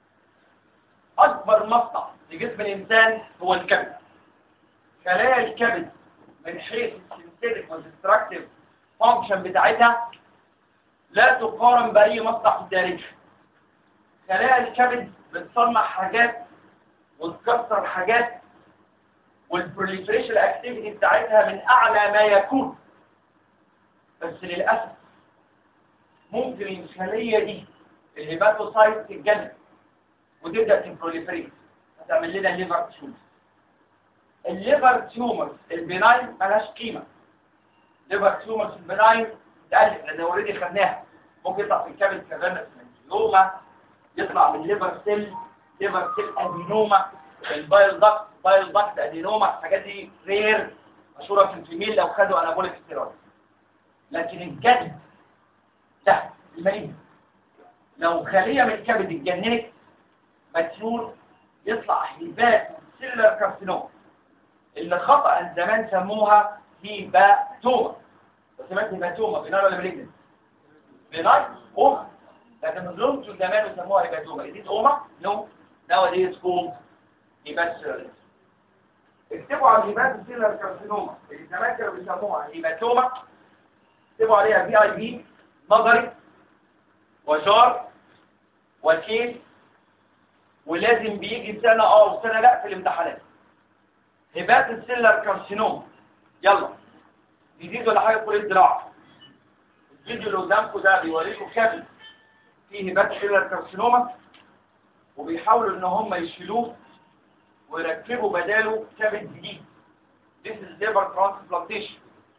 اكبر مقطع لجسم الانسان هو الكبد خلايا الكبد من حيث السنتيتك والدستراكتيف فانكشن بتاعتها لا تقارن بأي مقطع في التاريخ خلايا الكبد بتصنع حاجات وتكسر حاجات والبروليفريشن اكتيفيتي بتاعتها من اعلى ما يكون بس للاسف ممكن الخليه دي الهيباتوسايت تتجنن وتبدا تبروليفريت هتعمل لنا ليفر تيومر الليفر تيومر البناين ملهاش قيمه ليفر تيومر البناين تقلق لان اوريدي خدناها ممكن يطلع في الكبد كفيرنس منجلوما يطلع من ليفر سيل ليفر سيل ادينوما البايل داكت بايل داكت ادينوما الحاجات دي رير مشهوره في الفيميل لو خدوا انابوليك ستيرويد لكن الجلد ده المريض لو خليه من الكبد اتجننت متيول يطلع هيبات سيلر كارسينوم اللي خطأ زمان سموها هيباتوما وسمعت هيباتوما بنار ولا بريجن بنار اوما لكن ظلمتوا زمان وسموها هيباتوما is it اوما؟ no nowadays called هيباتوما اكتبوا على الهيبات السيلر كارسينوما اللي زمان كانوا بيسموها هيباتوما اكتبوا عليها بي اي بي نظري وجار وكيس ولازم بيجي سنة اه وسنة لا في الامتحانات هبات السيلر كارسينوما يلا جديد ولا حاجة كلية زراعة الفيديو اللي قدامكم ده بيوريكم كابل فيه هبات سيلر كارسينوما وبيحاولوا ان هم يشيلوه ويركبوا بداله كبد جديد This is liver transplantation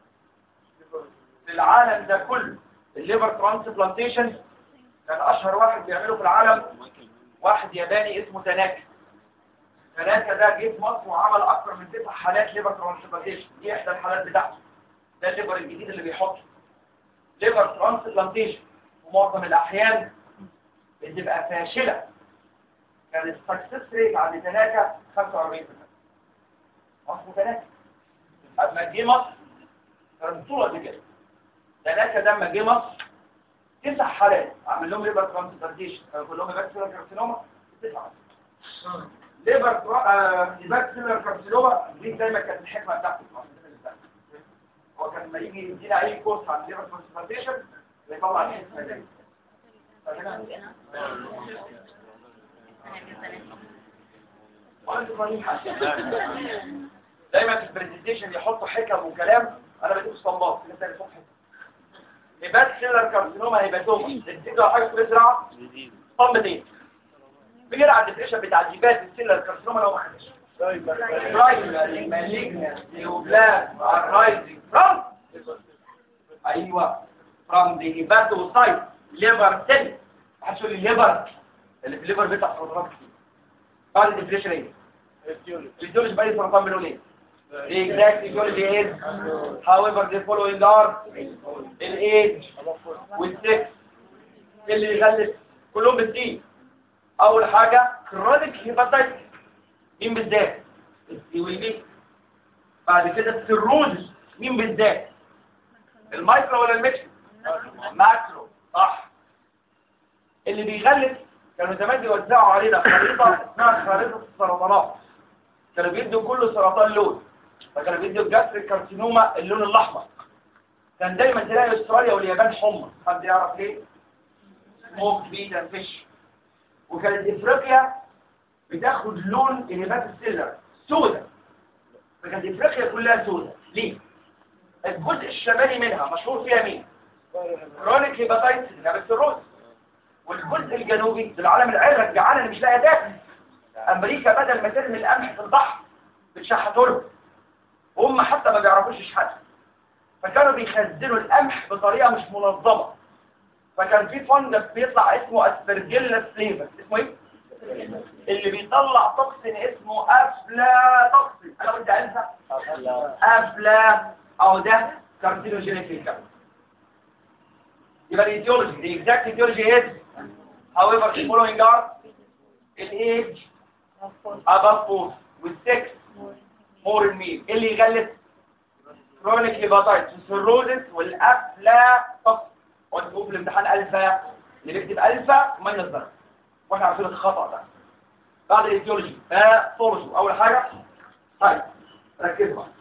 في العالم ده كله الليفر ترانسبلانتيشن كان اشهر واحد بيعمله في العالم واحد ياباني اسمه تناكا تناكا ده جه في مصر وعمل اكثر من تسع حالات ليفر ترانسبلانتيشن دي احدى الحالات بتاعته ده الليفر الجديد اللي بيحطه ليفر ترانسبلانتيشن ومعظم الاحيان بتبقى فاشله كان السكسس ريت عند تناكا 45% مصر تناكا اما جه مصر كانت بطوله قد كده تناكا ده لما جه مصر تسع حالات اعمل لهم ليبر ترانسبلانتيشن كانوا كلهم ليبر سيلر كارسينوما تسعه ليبر ليبر سيلر كارسينوما دي دايما كانت الحكمه بتاعته هو كان لما يجي يدينا اي كورس عن ليبر ترانسبلانتيشن بيطلع الحكمه دي وانتوا فاهمين حاجه دايما في البرزنتيشن يحطوا حكم وكلام انا بديك اسطمبات انت اللي حكم هيبات سيلر كارسينوما هيباتوما تفتكروا حاجه في الزراعه طمتين مين على الديفريشن بتاع الهيبات السيلر كارسينوما لو ما خدش برايمري مالجنس نيوبلازم ارايزنج فروم ايوه فروم ذا هيباتوسايت ليفر سيل هتقول لي ليفر اللي في الليفر بتاع سرطانات كتير بعد الديفريشن ايه الفيزيولوجي بقى سرطان بيقول ايه The exact etiology is, however, the following are الage والسكس اللي يغلس كلهم بالدين أول حاجة chronic hepatitis مين بالذات؟ السي والبي بعد كده السيروز مين بالذات؟ المايكرو ولا الميكرو؟ ماكرو صح اللي بيغلس كانوا زمان بيوزعوا علينا خريطة اسمها خريطة السرطانات كانوا بيدوا كل سرطان لون فكانوا بيدوا الجاستريك كارسينوما اللون الاحمر كان دايما تلاقي استراليا واليابان حمى حد يعرف ليه سموك بيت اند فيش وكانت افريقيا بتاخد لون الهبات السيلر سودا فكانت افريقيا كلها سودا ليه الجزء الشمالي منها مشهور فيها مين كرونيك هيباتايتس اللي السيروز والجزء الجنوبي العالم العراق الجعان اللي مش لاقي تاكل امريكا بدل ما ترمي القمح في البحر بتشحته لهم وهم حتى ما بيعرفوش يشحتوا فكانوا بيخزنوا القمح بطريقه مش منظمه فكان في فندق بيطلع اسمه اسبرجيلا فليفر اسمه ايه اللي بيطلع توكسين اسمه افلا توكسين انا قلت انسى افلا او ده كارسينوجينيك في الكبد يبقى الايديولوجي the exact etiology is however the following are الايج above four والسكس مور الميل ايه اللي يغلس كرونيك هيباتايتس والسيروزس والافلا توكسين وانت تقول في الامتحان الفا اللي بيكتب الفا ماينس درجه واحنا عارفين الخطا ده بعد الايديولوجي فورجو اول حاجه طيب ركزوا بقى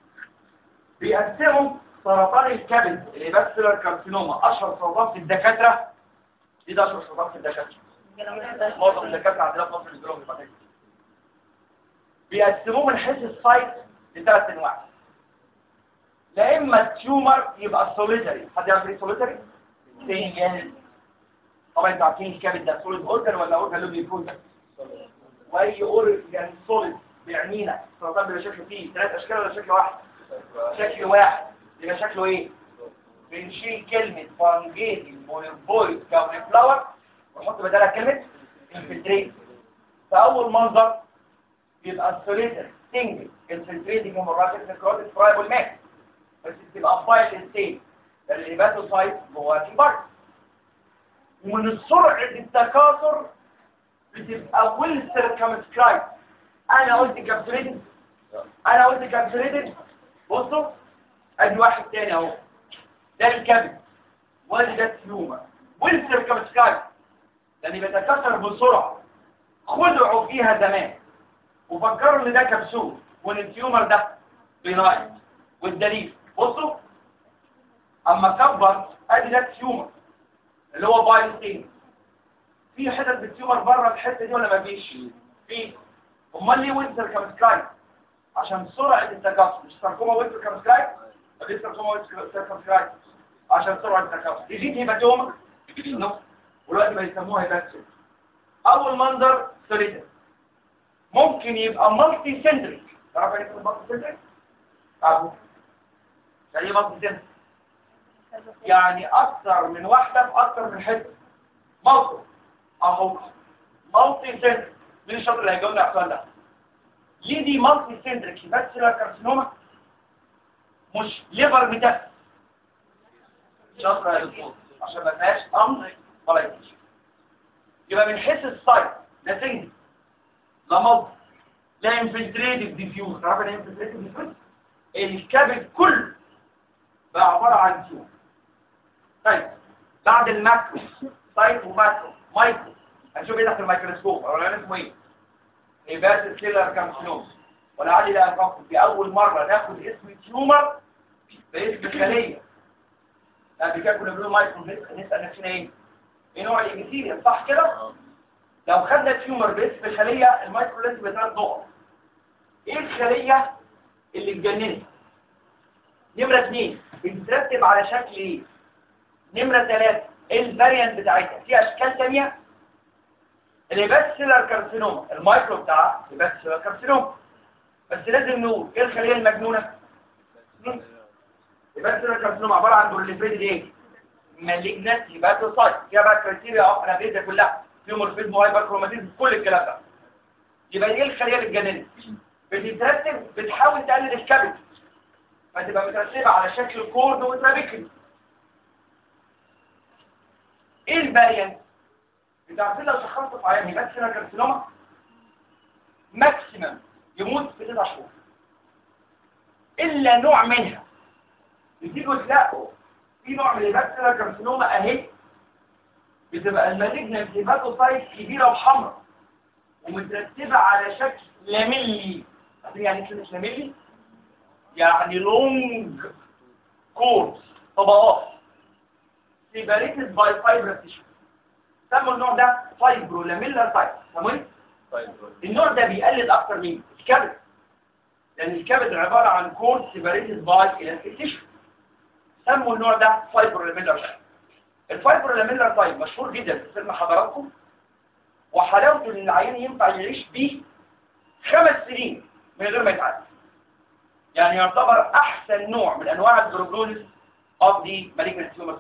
بيقسموا سرطان الكبد الهيباتسيلر كارسينوما اشهر سرطان في الدكاتره ايه ده اشهر سرطان في الدكاتره معظم الدكاتره عندنا في مصر بيجيلهم هيباتيتس بيقسموه من حيث السايت لثلاث انواع لا اما التيومر يبقى سوليتري حد يعرف ايه سوليتري سينجل طبعا انتوا عارفين الكبد ده سوليد اورجن ولا اورجن اللي بيكون ده واي اورجن سوليد بيعنينا السرطان بيبقى شكله فيه ثلاث اشكال ولا شكل واحد شكل واحد يبقى شكله ايه بنشيل كلمة فانجيدي مونيفويد كاوني فلاور ونحط بدالها كلمة انفلتريت فاول منظر يبقى السوليتر سنجل انفلتريتنج هيموراجيك نكروتيك فرايبل ماك بس بتبقى فايل ستيت ده الهيباتوسايت جوه في بره ومن سرعة التكاثر بتبقى ويل سيركمسكرايب انا قلت كابسوليتد انا قلت كابسوليتد بصوا ادي واحد تاني اهو ده الكبد وادي ده التيومر ويل سيركمسكرايب لان بيتكاثر بسرعة خدعوا فيها زمان وفكروا ان ده كبسول وان التيومر ده بيناين والدليل بصوا اما كبر ادي ده تيومر اللي هو بايلستين في حتت بالتيومر بره الحته دي ولا مفيش في امال ليه وينتر كامسكاي عشان سرعه التكاثر مش ساركوما وينتر كامسكاي ليه ساركوما وينتر كامسكاي عشان سرعه التكاثر يزيد هيباتوما نو ودلوقتي بيسموها هيباتوما اول منظر سوليدر ممكن يبقى مالتي سندريك تعرف يعني ايه مالتي سندريك اهو يعني ايه مالتي سندريك يعني اكثر من واحده في اكثر من حته مالتي اهو مالتي سندريك مين الشاطر اللي هيجاوبني على السؤال ده ليه دي مالتي سندريك بس لا كارسينوما مش ليفر ميتاس شاطر يا دكتور عشان ما فيهاش امر ولا يتشف يبقى من حيث السايت لا سنجل لا مض لا انفلتريتيف ديفيوز تعرف ايه انفلتريتيف ديفيوز الكبد كله بقى عباره عن تيوب طيب بعد الماكرو سايت وماكرو مايكرو هنشوف ايه تحت الميكروسكوب او اسمه ايه هيبات سيلر كارسينوم ولا عادي لا افكر في اول مره ناخد اسم تيومر باسم خليه قبل كده كنا بنقول مايكرو نسال نفسنا ايه ايه نوع الابيثيليوم صح كده لو خدنا تيومر باسم خليه المايكرو لازم بثلاث نقط ايه الخليه اللي اتجننت نمره اثنين بتترتب على شكل ايه نمره ثلاثة ايه الفاريانت بتاعتها في اشكال ثانيه الهيباتسيلر كارسينوما المايكرو بتاعها هيباتسيلر كارسينوما بس لازم نقول ايه الخليه المجنونه الهيباتسيلر كارسينوما عباره عن بروليفريد ايه مالجنت هيباتوسايت فيها بقى كريتيريا اه انا بيزا كلها فيومورفيزم وهايبركروماتيزم كل الكلام ده يبقى ايه الخليه اللي اتجننت بتترتب بتحاول تقلل الكبد فتبقى مترتبه على شكل كورد وترابيكلي ايه الفاريانت انت عارفين لو شخصت في عيان هيباتسيلر كارسينوما ماكسيمم يموت في تسع شهور الا نوع منها بتيجوا تلاقوا في نوع من الهيباتسيلر كارسينوما اهي بتبقى المالجنت هيباتوسايت كبيره وحمراء ومترتبه على شكل لاميلي عارفين يعني كلمه لاميلي يعني لونج كورس طبقات سيباريتد باي فايبر تيشو سموا النوع ده فايبرو لاميلر تايب سموه النوع ده بيقلد اكتر مين الكبد لان الكبد عباره عن كورس سيباريتد باي الاستيك تيشو سموا النوع ده فايبرو لاميلر تايب الفايبرو لاميلر تايب مشهور جدا في سن حضراتكم وحلاوته ان العيان ينفع يعيش بيه خمس سنين من غير ما يتعالج يعني يعتبر احسن نوع من انواع البروجنوزيس اوف دي مالجنت تيومر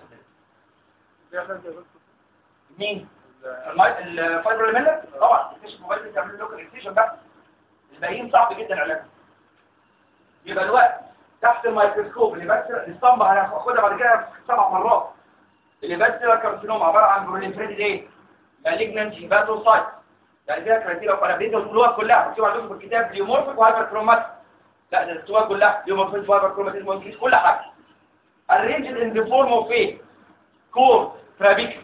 مين الفايبرو لاميلر طبعا اكتشف موبايل تعمل لوكال اكتيشن بس الباقيين صعب جدا علاجهم يبقى الوقت تحت الميكروسكوب اللي بس الاسطمبه هناخدها بعد كده سبع مرات اللي بس كارسينوم عباره عن بروليفريد ايه مالجنانت هيباتوسايت يعني فيها كريتيريا وقنابيد والفلوات كلها مكتوب عندكم في الكتاب ليومورفيك وهايبر كروماتيك لا ده الفلوات كلها ليومورفيك وهايبر كروماتيك مونكيز كل حاجه arranged in the form of ايه كور ترابيكي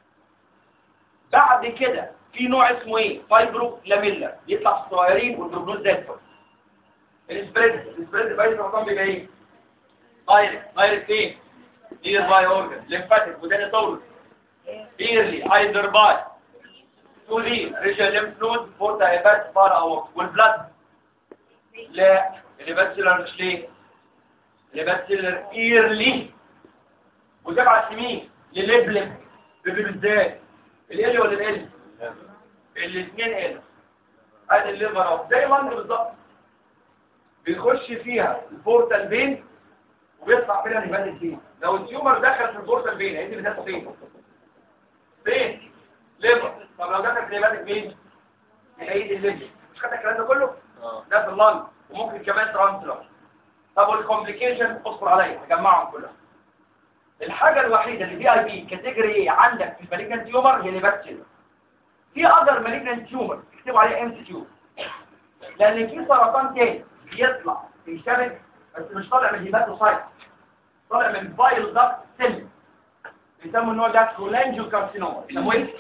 بعد كده في نوع اسمه ايه فايبرو لاميلا يطلع في الصغيرين والبروبلوز زي الفل السبريد السبريد باين رمضان بيبقى ايه دايركت دايركت ايه اير باي اورجن ليمفاتيك وداني طول ايرلي ايدر باي تولي ريجال ليمف نود فورتا هيبات فار او والبلاد لا اللي باتسلر مش ليه اللي باتسلر ايرلي وسبع سنين لليبلم بيبي ازاي ال ولا ال الاثنين ال ادي الليفر اهو زي ما انت بالظبط بيخش فيها البورتال بين وبيطلع منها نبات فين لو التيومر دخل في البورتال بين هيدي بتاعته فين فين ليفر طب لو دخل في نبات فين هيدي الليفر مش خدت الكلام ده كله ده في اللنج وممكن كمان ترانسلر طب والكومبليكيشن اصبر عليا هجمعهم كلهم الحاجة الوحيدة اللي في اي بي كاتيجوري ايه عندك في المالجنت تيومر هي ليباتشيل في اذر مالجنت تيومر اكتبوا عليه ام سي كيو لان في سرطان تاني بيطلع في الكبد بس مش طالع من الهيباتوسايت طالع من بايل داكت سيل بيسموا النوع ده كولانجيو كارسينوما بيسموه ايه؟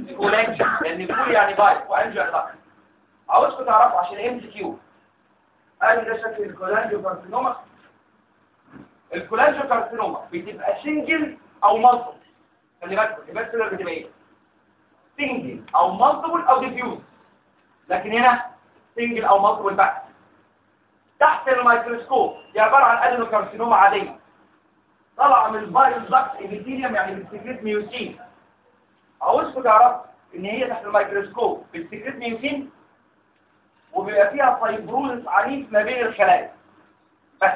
كولانجيو لان كول يعني بايل وانجيو يعني داكت عاوزكم تعرفوا عشان ام سي كيو ادي ده شكل الكولانجيو كارسينوما الكولانجيو كارسينوما بتبقى سنجل او مالتيبل خلي بالك الهبات سيلر بتبقى ايه سنجل او مالتيبل او ديفيوز لكن هنا سنجل او مالتيبل بس تحت الميكروسكوب دي عباره عن ادينوكارسينوما عاديه طالعه من الفايروس داكت ابيثيليوم يعني بالسكريت ميوسين عاوزكم تعرفوا ان هي تحت الميكروسكوب بالسكريت ميوسين وبيبقى فيها فايبروز عنيف ما بين الخلايا بس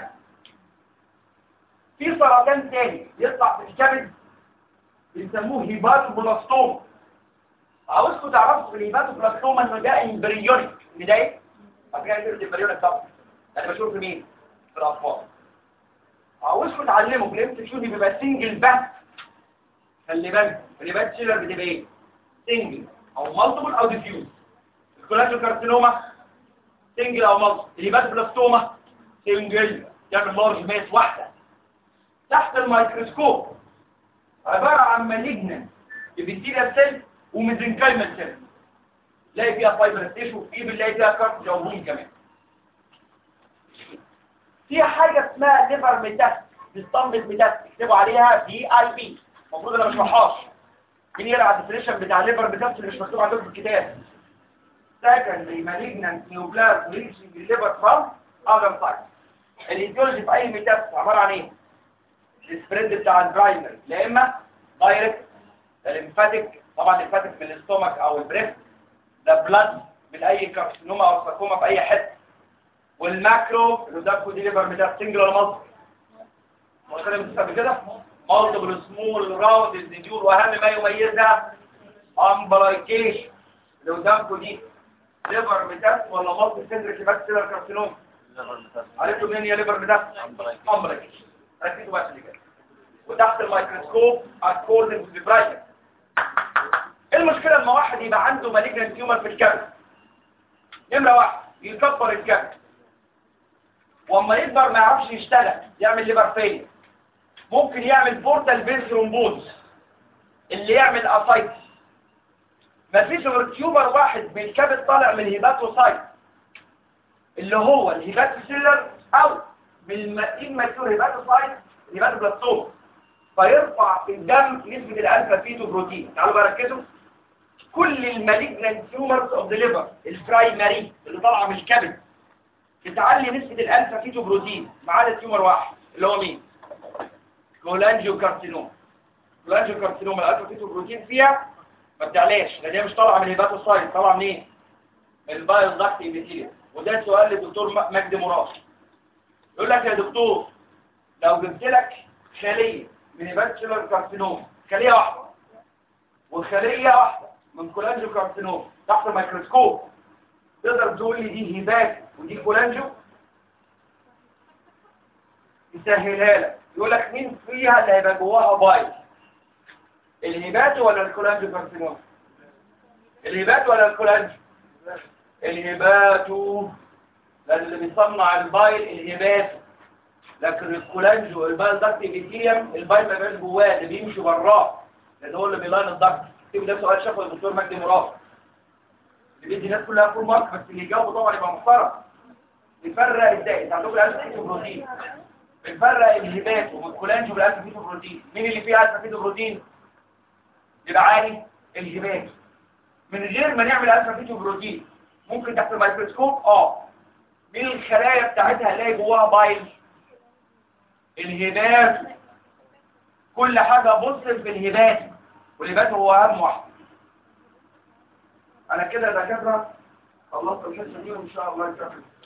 في سرطان تاني يطلع في الكبد بيسموه هيباتوبلاستوما عاوزكم تعرفوا في الهيباتوبلاستوما انه ده امبريونيك ان ده ايه؟ فاكرين ايه الامبريونيك طبعا انا بشوف في مين؟ في الاطفال عاوزكم تعلموا في الام كيو بيبقى سنجل بس خلي بالك الهيبات سيلر بتبقى ايه؟ سنجل او مالتيبل او ديفيوز الكولاجين كارسينوما سنجل او مالتيبل الهيبات بلاستوما سنجل يعمل لارج ماس واحده تحت الميكروسكوب عباره عن مالجنا ابيثيليال سيل وميزنكايمال سيل تلاقي فيها فايبر تيشو في بنلاقي فيها كارت جوهري كمان في حاجه اسمها ليفر ميتاست بيستنبط ميتاست اكتبوا عليها دي اي بي المفروض انا مش بشرحهاش مين يقرا الديفينيشن بتاع الليفر ميتاست اللي مش مكتوب عندكم في الكتاب secondary malignant neoplasm reaching the liver from other sites الايديولوجي في اي ميتاست عباره عن ايه السبريد بتاع البرايمري يا اما دايركت الليمفاتيك طبعا الليمفاتيك من الاستومك او البريست ده بلاد من اي كارسينوما او ساركوما في اي حته والماكرو اللي قدامكم دي ليفر بتاع سنجل ولا مالتي وصلنا بس قبل كده مالتيبل سمول راوند الديول واهم ما يميزها امبلايكيشن اللي قدامكم دي ليفر ميتاس ولا مالتي سندريك بس سيلر كارسينوما عرفتوا منين يا ليفر ميتاس امبلايكيشن ركزوا بقى في كده وتحت الميكروسكوب اكوردنج تو برايمر المشكله لما واحد يبقى عنده مالجنت تيومر في الكبد نمره واحد يكبر الكبد واما يكبر ما يعرفش يشتغل يعمل ليفر فيلير ممكن يعمل بورتال بيز ثرومبوز اللي يعمل اسايتس مفيش غير تيومر واحد من الكبد طالع من الهيباتوسايت اللي هو الهيباتوسيلر او من الماتيور هيباتوسايت هيباتوبلاستوم فيرفع في الدم نسبة الالفا فيتو بروتين تعالوا بقى ركزوا كل المالجنانت تيومرز اوف ذا ليفر البرايمري اللي طالعه من الكبد بتعلي نسبة الالفا فيتو بروتين ما عدا تيومر واحد اللي هو مين كولانجيو كارسينوما كولانجيو كارسينوما الالفا فيتو بروتين فيها ما بتعلاش لان هي مش طالعه من الهيباتوسايت طالعه منين من البايو ضغط ايبيثيليوم وده سؤال للدكتور مجدي مراد يقول لك يا دكتور لو جبت لك خليه من هيباتوسيلر كارسينوما خليه واحده وخليه واحده من كولانجيو كارسينوما تحت الميكروسكوب تقدر تقول لي دي هيبات ودي كولانجيو يسهلها لك يقول لك مين فيها اللي هيبقى جواها بايظ الهيبات ولا الكولانجيو كارسينوما الهيبات ولا الكولانجيو الهيباتو لان اللي بيصنع البايل الهيبات لكن الكولانجيو البايل داكت ابيثيليوم البايل ما بيبقاش جواه اللي بيمشي براه لان هو اللي بيلاين الداكت اكتبوا ده سؤال شافه الدكتور مجدي مراد اللي بيدي الناس كلها فول مارك بس اللي يجاوبه طبعا يبقى محترم نفرق ازاي انت عندكم الالفا فيتو بروتين بنفرق الهيبات والكولانجيو بالالفا فيتو بروتين مين اللي فيه الفا فيتو بروتين يبقى عالي الهيبات من غير ما نعمل الفا فيتو بروتين ممكن تحت الميكروسكوب اه مين الخلايا بتاعتها اللي جواها بايل الهبات كل حاجة بص في الهبات والهبات هو اهم واحد انا كده دكاتره خلصت الحصه دي وان شاء الله نكمل